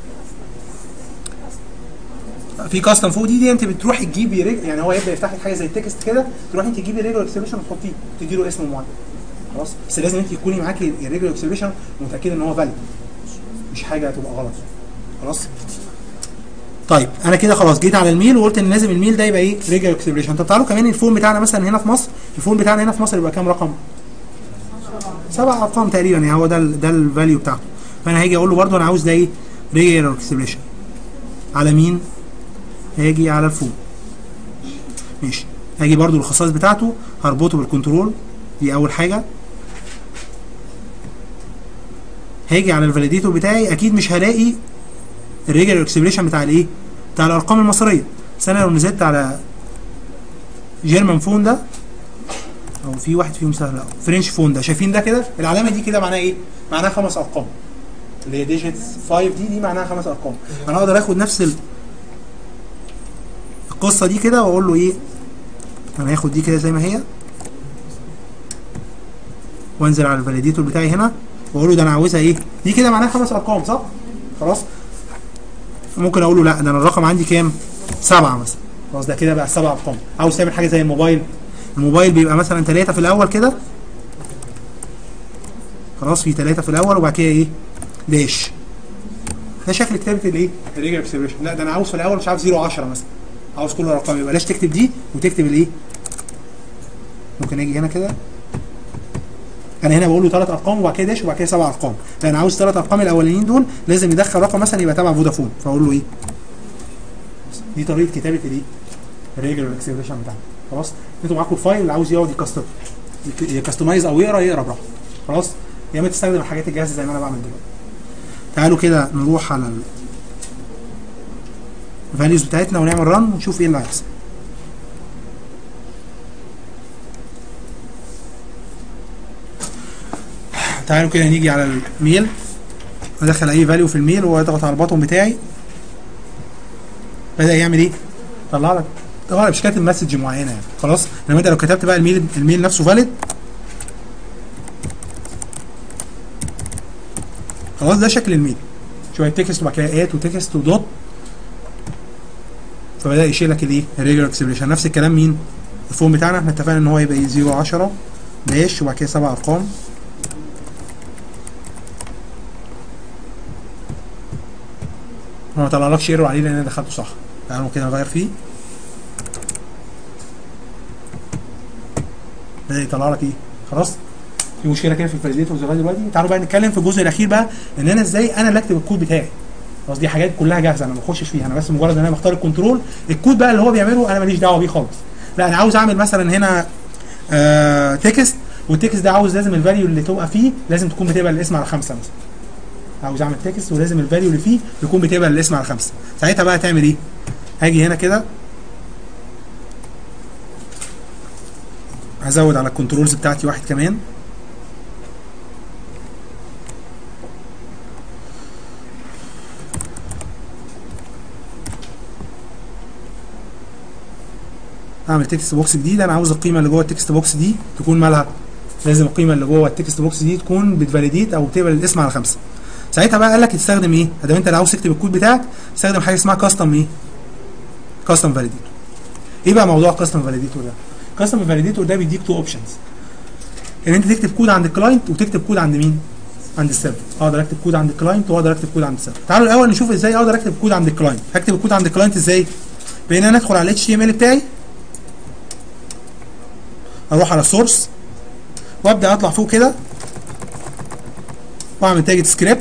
في كاستم فوق دي دي انت بتروح تجيبي ريج يعني هو يبدا يفتح لك حاجه زي التكست كده تروح انت تجيبي ريجولار اكسبريشن وتحطيه تدي له اسم معين خلاص بس لازم انت تكوني معاكي الريجولار اكسبريشن متاكده ان هو فاليد مش حاجه هتبقى غلط خلاص طيب انا كده خلاص جيت على الميل وقلت ان لازم الميل ده يبقى ايه ريجولار اكسبريشن طب تعالوا كمان الفون بتاعنا مثلا هنا في مصر الفون بتاعنا هنا في مصر يبقى كام رقم؟ سبع ارقام تقريبا يعني هو ده ال ده الفاليو بتاعته فانا هاجي اقول له برده انا عاوز ده ايه؟ ريجولار اكسبريشن على مين؟ هاجي على الفون ماشي هاجي برضو الخصائص بتاعته هربطه بالكنترول دي اول حاجه هاجي على الفاليديتور بتاعي اكيد مش هلاقي الريجولار اكسبريشن بتاع الايه بتاع الارقام المصريه بس انا لو نزلت على جيرمان فون ده او في واحد فيهم سهل أوي فرنش فون ده شايفين ده كده العلامه دي كده معناها ايه معناها خمس ارقام اللي هي ديجيتس 5 دي دي معناها خمس ارقام انا اقدر اخد نفس ال- القصه دي كده واقول له ايه انا هاخد دي كده زي ما هي وانزل على الفاليديتور بتاعي هنا واقول له ده انا عاوزها ايه دي كده معناها خمس ارقام صح خلاص ممكن اقول له لا ده انا الرقم عندي كام سبعة مثلا خلاص ده كده بقى سبع ارقام عاوز تعمل حاجه زي الموبايل الموبايل بيبقى مثلا ثلاثة في الاول كده خلاص في ثلاثة في الاول وبعد كده ايه داش ده شكل كتابه الايه الريجر اكسبريشن لا ده انا عاوز في الاول مش عارف 0 10 مثلا عاوز كل الارقام يبقى بلاش تكتب دي وتكتب الايه ممكن اجي هنا كده انا هنا بقول له ثلاث ارقام وبعد كده داش وبعد كده سبع ارقام لا انا عاوز ثلاث ارقام الاولانيين دول لازم يدخل رقم مثلا يبقى تبع فودافون فاقول له ايه دي طريقه كتابه الايه الريجولار اكسبريشن بتاعنا خلاص انتوا معاكم الفايل اللي عاوز يقعد يكستم يكستمايز او يقرا يقرا براحته خلاص يا اما تستخدم الحاجات الجاهزه زي ما انا بعمل دلوقتي تعالوا كده نروح على الفاليوز بتاعتنا ونعمل رن ونشوف ايه اللي هيحصل تعالوا كده نيجي على الميل ادخل اي فاليو في الميل واضغط على البطن بتاعي بدا يعمل ايه طلع لك طبعا مش كاتب مسج معينه يعني خلاص انما انت لو كتبت بقى الميل الميل نفسه فاليد خلاص ده شكل الميل شويه تكست وبعد كده ايات وتكست ودوت فبدا يشيل لك الايه الريجولار اكسبريشن نفس الكلام مين الفون بتاعنا احنا اتفقنا ان هو يبقى ايه 0 10 داش وبعد كده سبع ارقام هو ما طلعلكش ايرور عليه لان انا دخلته صح تعالوا كده نغير فيه بدا يطلع لك ايه خلاص في مشكله كده في الفاليديتورز لغايه دلوقتي تعالوا بقى نتكلم في الجزء الاخير بقى ان انا ازاي انا اللي اكتب الكود بتاعي خلاص دي حاجات كلها جاهزه انا ما بخشش فيها انا بس مجرد ان انا بختار الكنترول الكود بقى اللي هو بيعمله انا ماليش دعوه بيه خالص لا انا عاوز اعمل مثلا هنا آه تكست والتكست ده عاوز لازم الفاليو اللي تبقى فيه لازم تكون بتقبل الاسم على خمسه مثلا عاوز اعمل تكست ولازم الفاليو اللي فيه يكون بتقبل الاسم على خمسه ساعتها بقى هتعمل ايه؟ هاجي هنا كده هزود على الكنترولز بتاعتي واحد كمان اعمل تكست بوكس جديد انا عاوز القيمه اللي جوه التكست بوكس دي تكون مالها لازم القيمه اللي جوه التكست بوكس دي تكون بتفاليديت او بتقبل الاسم على خمسه ساعتها بقى قال لك تستخدم ايه؟ ادام انت لو عاوز تكتب الكود بتاعك تستخدم حاجه اسمها كاستم ايه؟ كاستم فاليديتور ايه بقى موضوع كاستم فاليديتور ده؟ كاستم فاليديتور ده بيديك تو اوبشنز ان انت تكتب كود عند الكلاينت وتكتب كود عند مين؟ عند السيرفر اقدر اكتب كود عند الكلاينت واقدر اكتب كود عند السيرفر تعالوا الاول نشوف ازاي اقدر اكتب كود عند الكلاينت هكتب الكود عند الكلاينت ازاي؟ بان انا ادخل على الاتش تي ام ال بتاعي اروح على السورس وابدا اطلع فوق كده واعمل تاجت سكريبت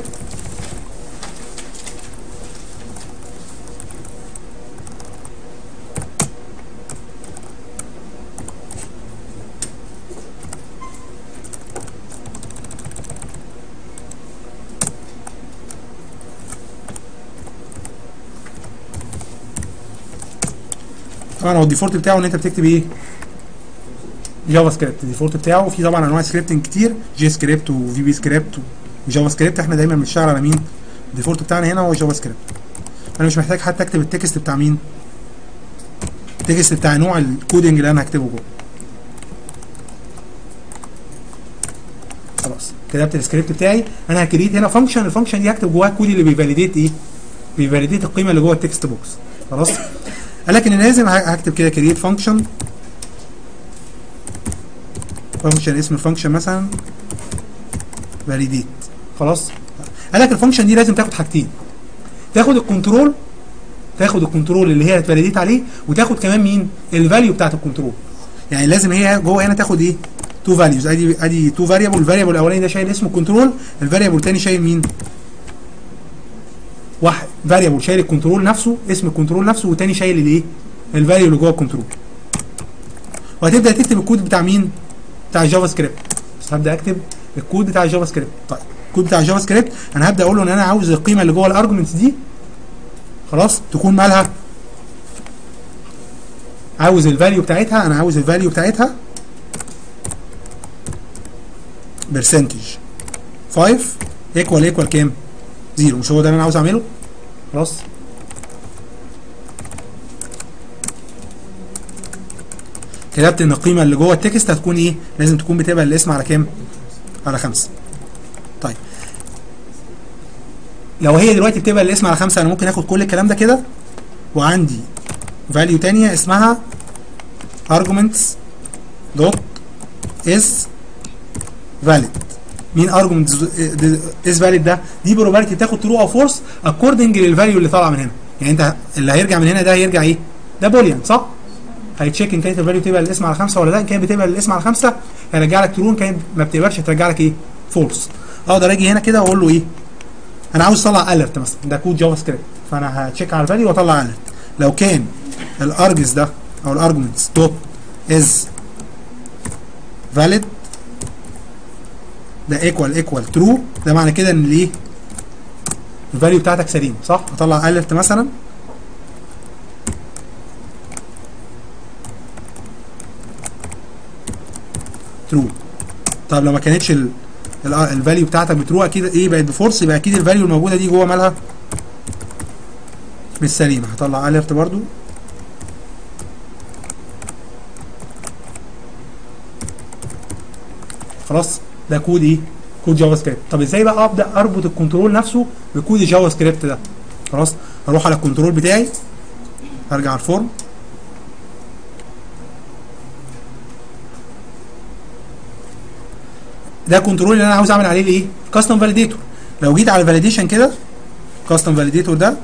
طبعا هو الديفولت بتاعه ان انت بتكتب ايه؟ جافا سكريبت الديفولت بتاعه في طبعا انواع سكريبتنج كتير جي سكريبت وفي بي سكريبت وجافا سكريبت احنا دايما بنشتغل على مين؟ الديفولت بتاعنا هنا هو جافا سكريبت انا مش محتاج حتى اكتب التكست بتاع مين؟ التكست بتاع نوع الكودنج اللي انا هكتبه جوه خلاص كتبت السكريبت بتاعي انا هكريت هنا فانكشن الفانكشن دي هكتب جواها الكود اللي بيفاليديت ايه؟ بيفاليديت القيمه اللي جوه التكست بوكس خلاص قال لك ان لازم هكتب كده كريت فانكشن فانكشن اسم الفانكشن مثلا فاليديت خلاص قال لك الفانكشن دي لازم تاخد حاجتين تاخد الكنترول تاخد الكنترول اللي هي هتفاليديت عليه وتاخد كمان مين الفاليو بتاعت الكنترول يعني لازم هي جوه هنا تاخد ايه تو فاليوز ادي ادي تو فاريبل الفاريبل الاولاني ده شايل اسم الكنترول الفاريبل الثاني شايل مين واحد فاريبل شايل الكنترول نفسه اسم الكنترول نفسه والتاني شايل الايه الفاليو اللي جوه الكنترول وهتبدا تكتب الكود بتاع مين بتاع الجافا سكريبت بس هبدا اكتب الكود بتاع الجافا سكريبت طيب الكود بتاع الجافا سكريبت انا هبدا اقول له ان انا عاوز القيمه اللي جوه الارجمنتس دي خلاص تكون مالها عاوز الفاليو بتاعتها انا عاوز الفاليو بتاعتها برسنتج 5 ايكوال ايكوال كام؟ زيرو مش هو ده اللي انا عاوز اعمله؟ خلاص كتبت ان القيمه اللي جوه التكست هتكون ايه؟ لازم تكون بتقبل الاسم على كام؟ على خمسه. طيب لو هي دلوقتي بتقبل الاسم على خمسه انا ممكن اخد كل الكلام ده كده وعندي فاليو تانية اسمها arguments dot is valid مين arguments is valid ده دي بروبابيلتي بتاخد ترو او فورس اكوردنج للفاليو اللي طالعه من هنا يعني انت اللي هيرجع من هنا ده هيرجع ايه ده بوليان صح هيتشيك ان كانت الفاليو تقبل الاسم على خمسه ولا لا ان كانت بتقبل الاسم على خمسه هيرجع لك ترو ان كانت ما بتقبلش هترجع لك ايه فولس اقدر اجي هنا كده واقول له ايه انا عاوز اطلع اليرت مثلا ده كود جافا سكريبت فانا هتشيك على الفاليو واطلع اليرت لو كان الارجس ده او الارجمنتس دوت از فاليد ده ايكوال ايكوال ترو ده معنى كده ان الايه الفاليو بتاعتك سليم صح اطلع اليرت مثلا ترو طب لو ما كانتش الفاليو بتاعتك بترو اكيد ايه بقت بفورس يبقى اكيد الفاليو الموجوده دي جوه مالها مش سليمه هطلع اليرت برضو خلاص ده كود ايه كود جافا سكريبت طب ازاي بقى ابدا اربط الكنترول نفسه بكود الجافا سكريبت ده خلاص هروح على الكنترول بتاعي ارجع على الفورم ده كنترول اللي انا عاوز اعمل عليه الايه كاستم فاليديتور لو جيت على الفاليديشن كده كاستم فاليديتور ده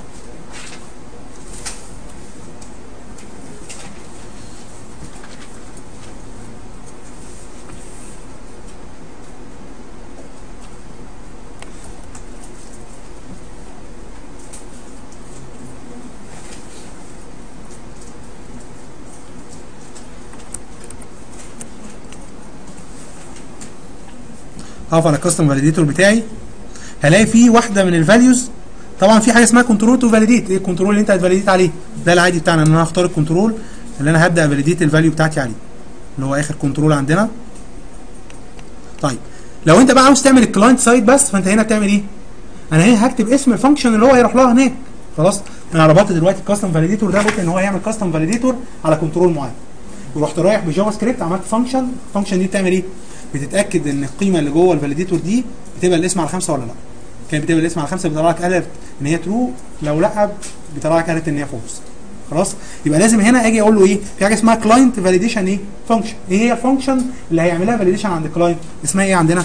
هقف على الكاستم فاليديتور بتاعي هلاقي فيه واحده من الفاليوز طبعا في حاجه اسمها كنترول تو فاليديت ايه الكنترول اللي انت هتفاليديت عليه ده العادي بتاعنا ان انا هختار الكنترول اللي انا هبدا فاليديت الفاليو بتاعتي عليه اللي هو اخر كنترول عندنا طيب لو انت بقى عاوز تعمل الكلاينت سايد بس فانت هنا بتعمل ايه انا هنا هكتب اسم الفانكشن اللي هو هيروح لها هناك خلاص انا ربطت دلوقتي الكاستم فاليديتور ده قلت ان هو هيعمل كاستم فاليديتور على كنترول معين ورحت رايح بجافا سكريبت عملت فانكشن الفانكشن دي بتعمل ايه بتتاكد ان القيمه اللي جوه الفاليديتور دي بتبقى الاسم على خمسه ولا لا كانت بتبقى الاسم على خمسه بيطلع لك اليرت ان هي ترو لو لا بيطلع لك اليرت ان هي فولس خلاص يبقى لازم هنا اجي اقول له ايه في حاجه اسمها كلاينت فاليديشن ايه فانكشن ايه هي الفانكشن اللي هيعملها فاليديشن عند الكلاينت اسمها ايه عندنا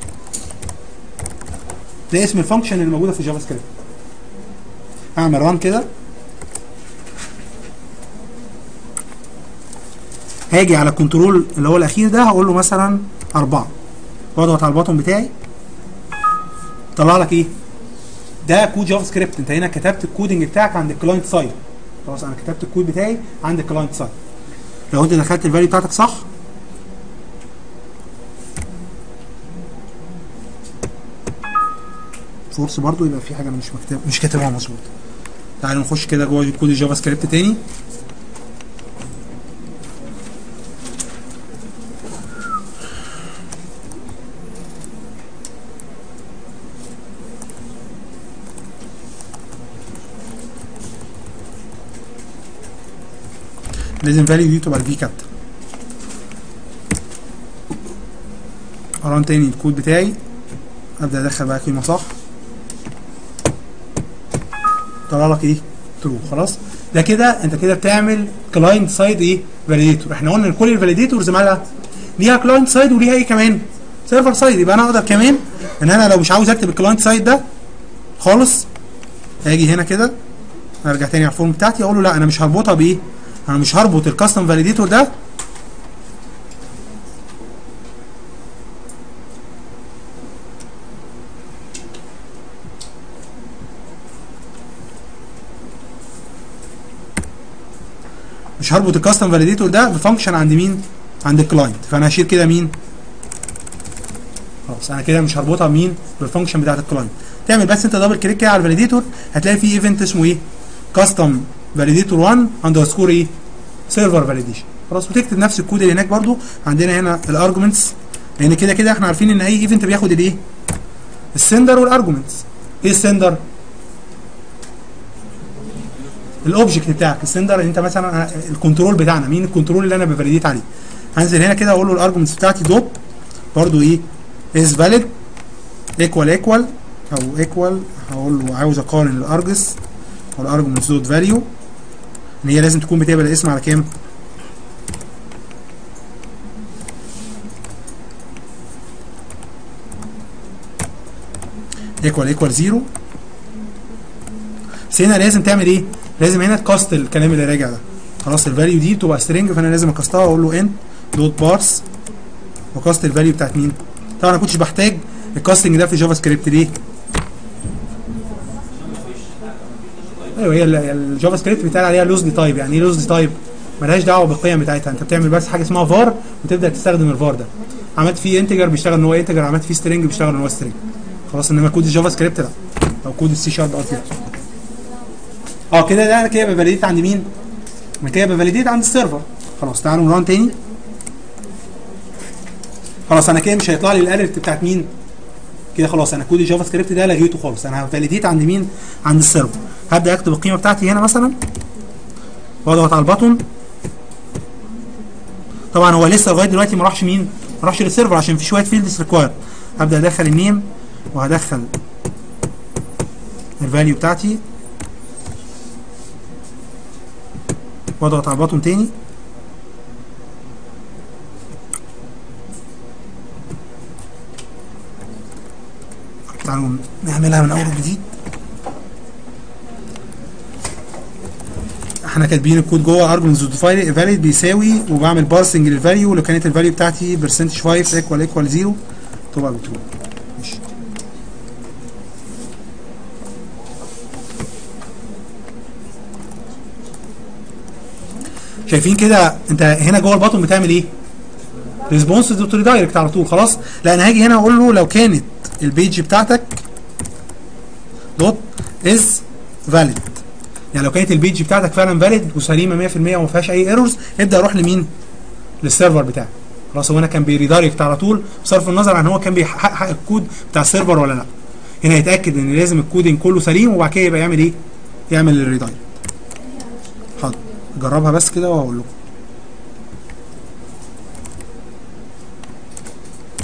ده اسم الفانكشن اللي موجوده في جافا سكريبت اعمل ران كده هاجي على الكنترول اللي هو الاخير ده هقول له مثلا أربعة واضغط على البطن بتاعي طلع لك ايه ده كود جافا سكريبت انت هنا كتبت الكودنج بتاعك عند الكلاينت سايد خلاص انا كتبت الكود بتاعي عند الكلاينت سايد لو انت دخلت الفاليو بتاعتك صح فورس برضو يبقى في حاجه أنا مش مكتب مش كاتبها مظبوط تعالوا نخش كده جوه كود الجافا سكريبت تاني لازم فاليو دي تبقى الفي كابتن اران تاني الكود بتاعي ابدا ادخل بقى قيمه صح طلع لك ايه ترو خلاص ده كده انت كده بتعمل كلاينت سايد ايه فاليديتور احنا قلنا ان كل الفاليديتورز مالها ليها كلاينت سايد وليها ايه كمان سيرفر سايد يبقى انا اقدر كمان ان انا لو مش عاوز اكتب الكلاينت سايد ده خالص هاجي هنا كده ارجع تاني على الفورم بتاعتي اقول له لا انا مش هربطها بايه انا مش هربط الكاستم فاليديتور ده مش هربط الكاستم فاليديتور ده بفانكشن عند مين عند الكلاينت فانا هشيل كده مين خلاص انا كده مش هربطها بمين بالفانكشن بتاعت الكلاينت تعمل بس انت دبل كليك كده على الفاليديتور هتلاقي في ايفنت اسمه ايه كاستم فاليديتور 1 اندرسكور ايه سيرفر فاليديشن خلاص وتكتب نفس الكود اللي هناك برضو عندنا هنا الارجمنتس لان كده كده احنا عارفين ان اي ايفنت بياخد الايه السندر والارجمنتس ايه السندر الاوبجكت بتاعك السندر انت مثلا الكنترول بتاعنا مين الكنترول اللي انا بفاليديت عليه هنزل هنا كده اقول له الارجمنتس بتاعتي دوت برضو ايه از فاليد ايكوال ايكوال او ايكوال هقول له عاوز اقارن الارجس والارجمنتس دوت فاليو ان هي لازم تكون بتقبل الاسم على كام ايكوال ايكوال زيرو بس هنا لازم تعمل ايه لازم هنا تكاست الكلام اللي راجع ده خلاص الفاليو دي بتبقى سترينج فانا لازم اكاستها واقول له ان دوت بارس وكاست الفاليو بتاعت مين طبعا انا كنتش بحتاج الكاستنج ده في جافا سكريبت ليه ايوه هي ال- الجافا سكريبت بيتقال عليها لوزلي تايب يعني ايه لوزلي تايب ملهاش دعوه بالقيم بتاعتها انت بتعمل بس حاجه اسمها فار وتبدا تستخدم الفار ده عملت فيه انتجر بيشتغل ان هو انتجر عملت فيه سترينج بيشتغل ان هو سترينج خلاص انما كود الجافا سكريبت لا او كود السي شارب قصدي اه كده ده انا كده بفاليديت عند مين؟ انا كده بفاليديت عند السيرفر خلاص تعالوا نران تاني خلاص انا كده مش هيطلع لي الالرت بتاعت مين؟ كده خلاص انا كود الجافا سكريبت ده لغيته خالص انا هفاليديت عند مين؟ عند السيرفر هبدا اكتب القيمه بتاعتي هنا مثلا واضغط على البطن طبعا هو لسه لغايه دلوقتي ما راحش مين؟ ما راحش للسيرفر عشان في شويه فيلدز ريكوايرد هبدا ادخل النيم وهدخل الفاليو بتاعتي واضغط على البطن تاني تعالوا نعملها من اول وجديد احنا كاتبين الكود جوه arguments فاليد بيساوي وبعمل بارسنج للفاليو لو كانت الفاليو بتاعتي برسنتج 5 ايكوال ايكوال 0 تبقى بترو ماشي شايفين كده انت هنا جوه البطن بتعمل ايه؟ ريسبونس دوت ريدايركت على طول خلاص لا انا هاجي هنا اقول له لو كانت البيج بتاعتك دوت از فاليد يعني لو كانت البيج بتاعتك فعلا فاليد وسليمه 100% وما فيهاش اي ايرورز ابدا اروح لمين؟ للسيرفر بتاعك خلاص هو هنا كان بيريدايركت على طول بصرف النظر عن هو كان بيحقق الكود بتاع السيرفر ولا لا هنا يتاكد ان لازم الكودنج كله سليم وبعد كده يبقى يعمل ايه؟ يعمل الريدايركت حاضر جربها بس كده وهقول لكم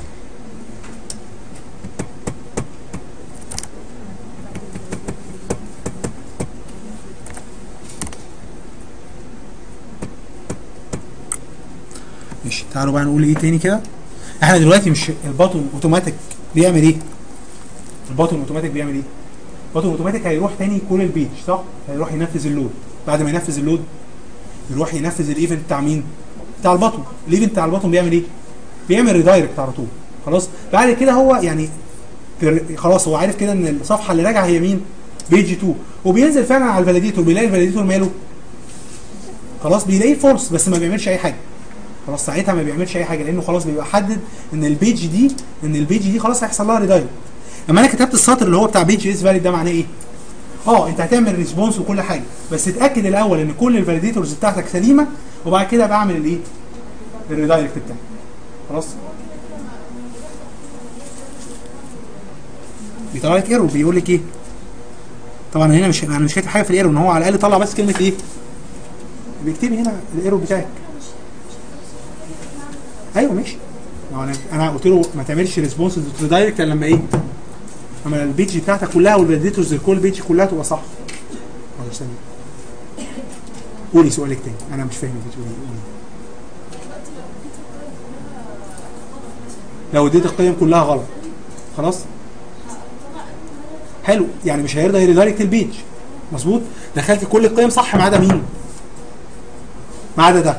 تعالوا بقى نقول ايه تاني كده احنا دلوقتي مش الباطن اوتوماتيك بيعمل ايه الباطن اوتوماتيك بيعمل ايه الباطن اوتوماتيك هيروح تاني يكون البيج صح هيروح ينفذ اللود بعد ما ينفذ اللود يروح ينفذ الايفنت بتاع مين بتاع الباطن الايفنت بتاع الباطن بيعمل ايه بيعمل ريدايركت على طول خلاص بعد كده هو يعني في- خلاص هو عارف كده ان الصفحه اللي راجعه هي مين بيج 2 وبينزل فعلا على الفاليديتور بيلاقي الفاليديتور ماله خلاص بيلاقيه فورس بس ما بيعملش اي حاجه خلاص ساعتها ما بيعملش اي حاجه لانه خلاص بيبقى حدد ان البيج دي ان البيج دي خلاص هيحصل لها ريدايركت اما انا كتبت السطر اللي هو بتاع بيج از فاليد ده معناه ايه؟ اه انت هتعمل ريسبونس وكل حاجه بس اتاكد الاول ان كل الفاليديتورز بتاعتك سليمه وبعد كده بعمل الايه؟ الريدايركت بتاعي خلاص بيطلع لك ايرور بيقول لك ايه؟ طبعا هنا مش انا مش كاتب حاجه في الايرور ان هو على الاقل طلع بس كلمه ايه؟ بيكتب هنا الايرور بتاعك ايوه ماشي ما هو انا انا قلت له ما تعملش ريسبونس تو دايركت الا لما ايه؟ لما البيج بتاعتك كلها والفاليديتورز الكل بيج كلها تبقى صح ولا استنى. قولي سؤالك تاني انا مش فاهم انت بتقولي إيه. قولي. لو اديت القيم كلها غلط خلاص حلو يعني مش هيرضى يريدايركت البيج مظبوط دخلت كل القيم صح ما عدا مين ما عدا ده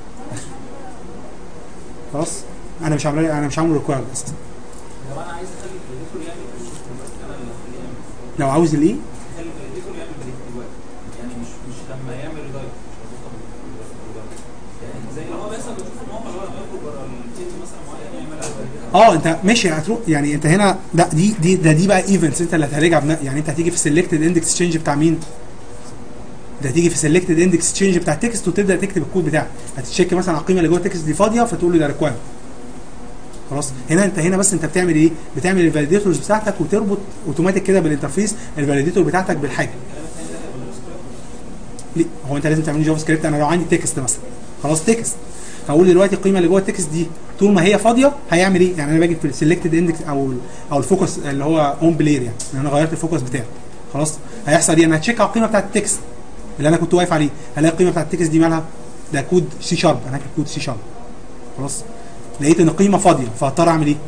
خلاص انا مش عامل انا مش عامل ريكوايرد اساسا لو انا عايز اخلي الفاليديتور يعمل بريدكت بس انا اللي اخليه يعمل لو عاوز الايه اخلي الفاليديتور يعمل بريدكت دلوقتي يعني مش مش لما يعمل ريدايركت مش مربوطه بالريدايركت يعني زي اللي هو بيحصل بتشوف الموقع اللي هو لما يخرج بره التيم مثلا معين يعملها validate. اه انت ماشي هتروح يعني انت هنا لا دي دي ده دي بقى ايفنتس انت اللي هتراجع بنا يعني انت هتيجي في سيلكتد اندكس تشينج بتاع مين؟ ده هتيجي في سيلكتد اندكس تشينج بتاع التكست وتبدا تكتب الكود بتاعك هتتشيك مثلا على القيمه اللي جوه التكست دي فاضيه فتقول له ده ريكوايرد خلاص هنا انت هنا بس انت بتعمل ايه؟ بتعمل الفاليديتورز بتاعتك وتربط اوتوماتيك كده بالانترفيس الفاليديتور بتاعتك بالحاجه ليه؟ هو انت لازم تعمل جافا سكريبت انا لو عندي تكست مثلا خلاص تكست هقول دلوقتي القيمه اللي جوه التكست دي طول ما هي فاضيه هيعمل ايه؟ يعني انا باجي في السلكتد اندكس او ال او الفوكس اللي هو اون بلاير يعني ان انا غيرت الفوكس بتاعي خلاص هيحصل ايه؟ انا هتشيك على القيمه بتاعت التكست اللي انا كنت واقف عليه هلاقي القيمه بتاعت التكست دي مالها؟ ده كود سي شارب انا هكتب كود سي شارب خلاص لقيت ان القيمه فاضيه فهضطر اعمل ايه؟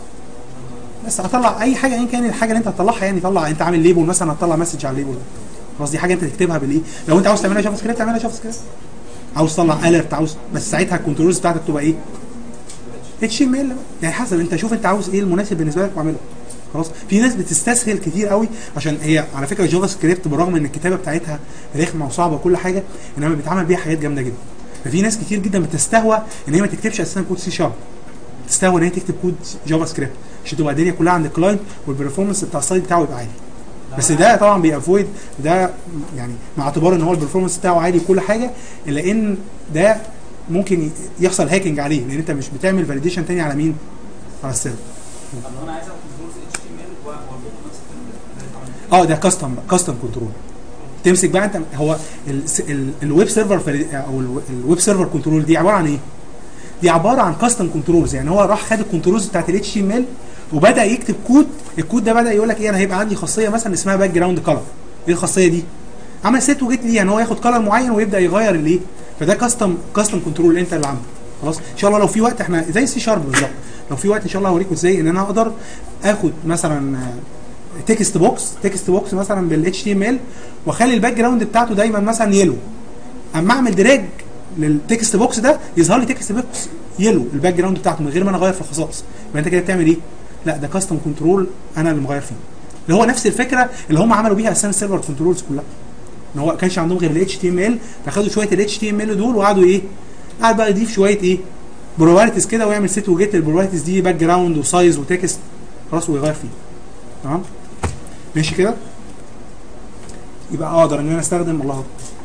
بس هطلع اي حاجه ان كان الحاجه اللي انت هتطلعها يعني طلع انت عامل ليبل مثلا هتطلع مسج على الليبل ده خلاص دي حاجه انت تكتبها بالايه لو انت عاوز تعملها جافا سكريبت اعملها جافا سكريبت عاوز تطلع اليرت عاوز بس ساعتها الكنترولز بتاعتك تبقى ايه اتش ام ال يعني حسب انت شوف انت عاوز ايه المناسب بالنسبه لك واعمله خلاص في ناس بتستسهل كتير قوي عشان هي على فكره جافا سكريبت بالرغم ان الكتابه بتاعتها رخمه وصعبه وكل حاجه انما بيتعمل بيها حاجات جامده جدا ففي ناس كتير جدا بتستهوى ان هي ما تكتبش اساسا كود سي شارب تستهوى ان هي تكتب كود جافا سكريبت عشان تبقى الدنيا كلها عند الكلاينت والبرفورمانس بتاع السايت بتاعه يبقى عالي بس ده طبعا بيأفويد ده يعني مع اعتبار ان هو البرفورمانس بتاعه عالي وكل حاجه الا ان ده ممكن يحصل هاكينج عليه لان انت مش بتعمل فاليديشن تاني على مين؟ على السيرفر طب لو انا عايز اخد كنترولز اتش تي ام ال واربطه بنفس الكلام ده اه ده كاستم كاستم كنترول تمسك بقى انت هو ال- ال- الويب سيرفر فالي- او ال- الويب سيرفر كنترول دي عباره عن ايه؟ دي عباره عن كاستم كنترولز يعني هو راح خد الكنترولز بتاعت الاتش تي ام ال وبدا يكتب كود الكود ده بدا يقول لك ايه انا هيبقى عندي خاصيه مثلا اسمها باك جراوند كلر ايه الخاصيه دي؟ عمل سيت وجيت ليها ان هو ياخد كلر معين ويبدا يغير الايه؟ فده كاستم كاستم كنترول انت اللي عندك خلاص ان شاء الله لو في وقت احنا زي السي شارب بالظبط لو في وقت ان شاء الله هوريكم ازاي ان انا اقدر اخد مثلا تكست بوكس تكست بوكس مثلا بالاتش تي ام ال واخلي الباك جراوند بتاعته دايما مثلا يلو اما اعمل دراج للتكست بوكس ده يظهر لي تكست بوكس يلو الباك جراوند بتاعته من غير ما انا اغير في الخصائص يبقى انت كده بتعمل ايه؟ لا ده كاستم كنترول انا اللي مغير فيه اللي هو نفس الفكره اللي هم عملوا بيها اساسا السيرفر كنترولز كلها ان هو كانش عندهم غير الاتش تي ام ال فخدوا شويه الاتش تي ام ال دول وقعدوا ايه؟ قعد بقى يضيف شويه ايه؟ بروبرتيز كده ويعمل سيت وجيت البروبرتيز دي باك جراوند وسايز وتكست خلاص ويغير فيه تمام؟ ماشي كده؟ يبقى اقدر ان انا استخدم الله أكبر.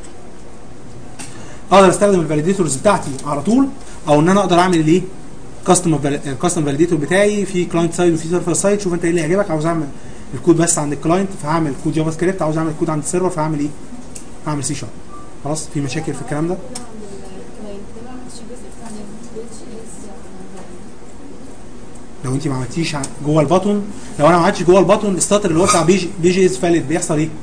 اقدر استخدم الفاليديتورز بتاعتي على طول او ان انا اقدر اعمل الايه؟ كاستم الكاستم فاليديتور بتاعي في كلاينت سايد وفي سيرفر سايد شوف انت ايه اللي يعجبك عاوز اعمل الكود بس عند الكلاينت فهعمل كود جافا سكريبت عاوز اعمل كود عند السيرفر فهعمل ايه؟ هعمل سي شارب خلاص في مشاكل في الكلام ده لو انت ما عملتيش ع- جوه الباتون لو انا ما عملتش جوه الباتون السطر اللي هو بتاع بيجي بيجي از فاليد بيحصل ايه؟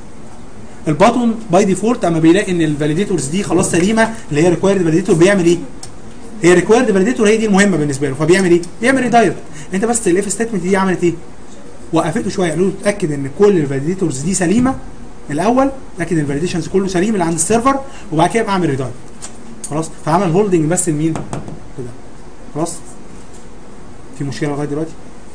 الباتون باي ديفولت اما بيلاقي ان الفاليديتورز دي خلاص سليمه اللي هي ريكوايرد فاليديتور بيعمل ايه؟ هي ريكوايرد فاليديتور هي دي المهمه بالنسبه له فبيعمل ايه؟ بيعمل ريدايركت انت بس الاف ستيتمنت دي عملت ايه؟ وقفته شويه قالوا له اتاكد ان كل الفاليديتورز دي سليمه الاول اتاكد ان الفاليديشنز كله سليم اللي عند السيرفر وبعد كده يبقى اعمل ريدايركت خلاص فعمل هولدنج بس لمين؟ كده خلاص في مشكله لغايه دلوقتي؟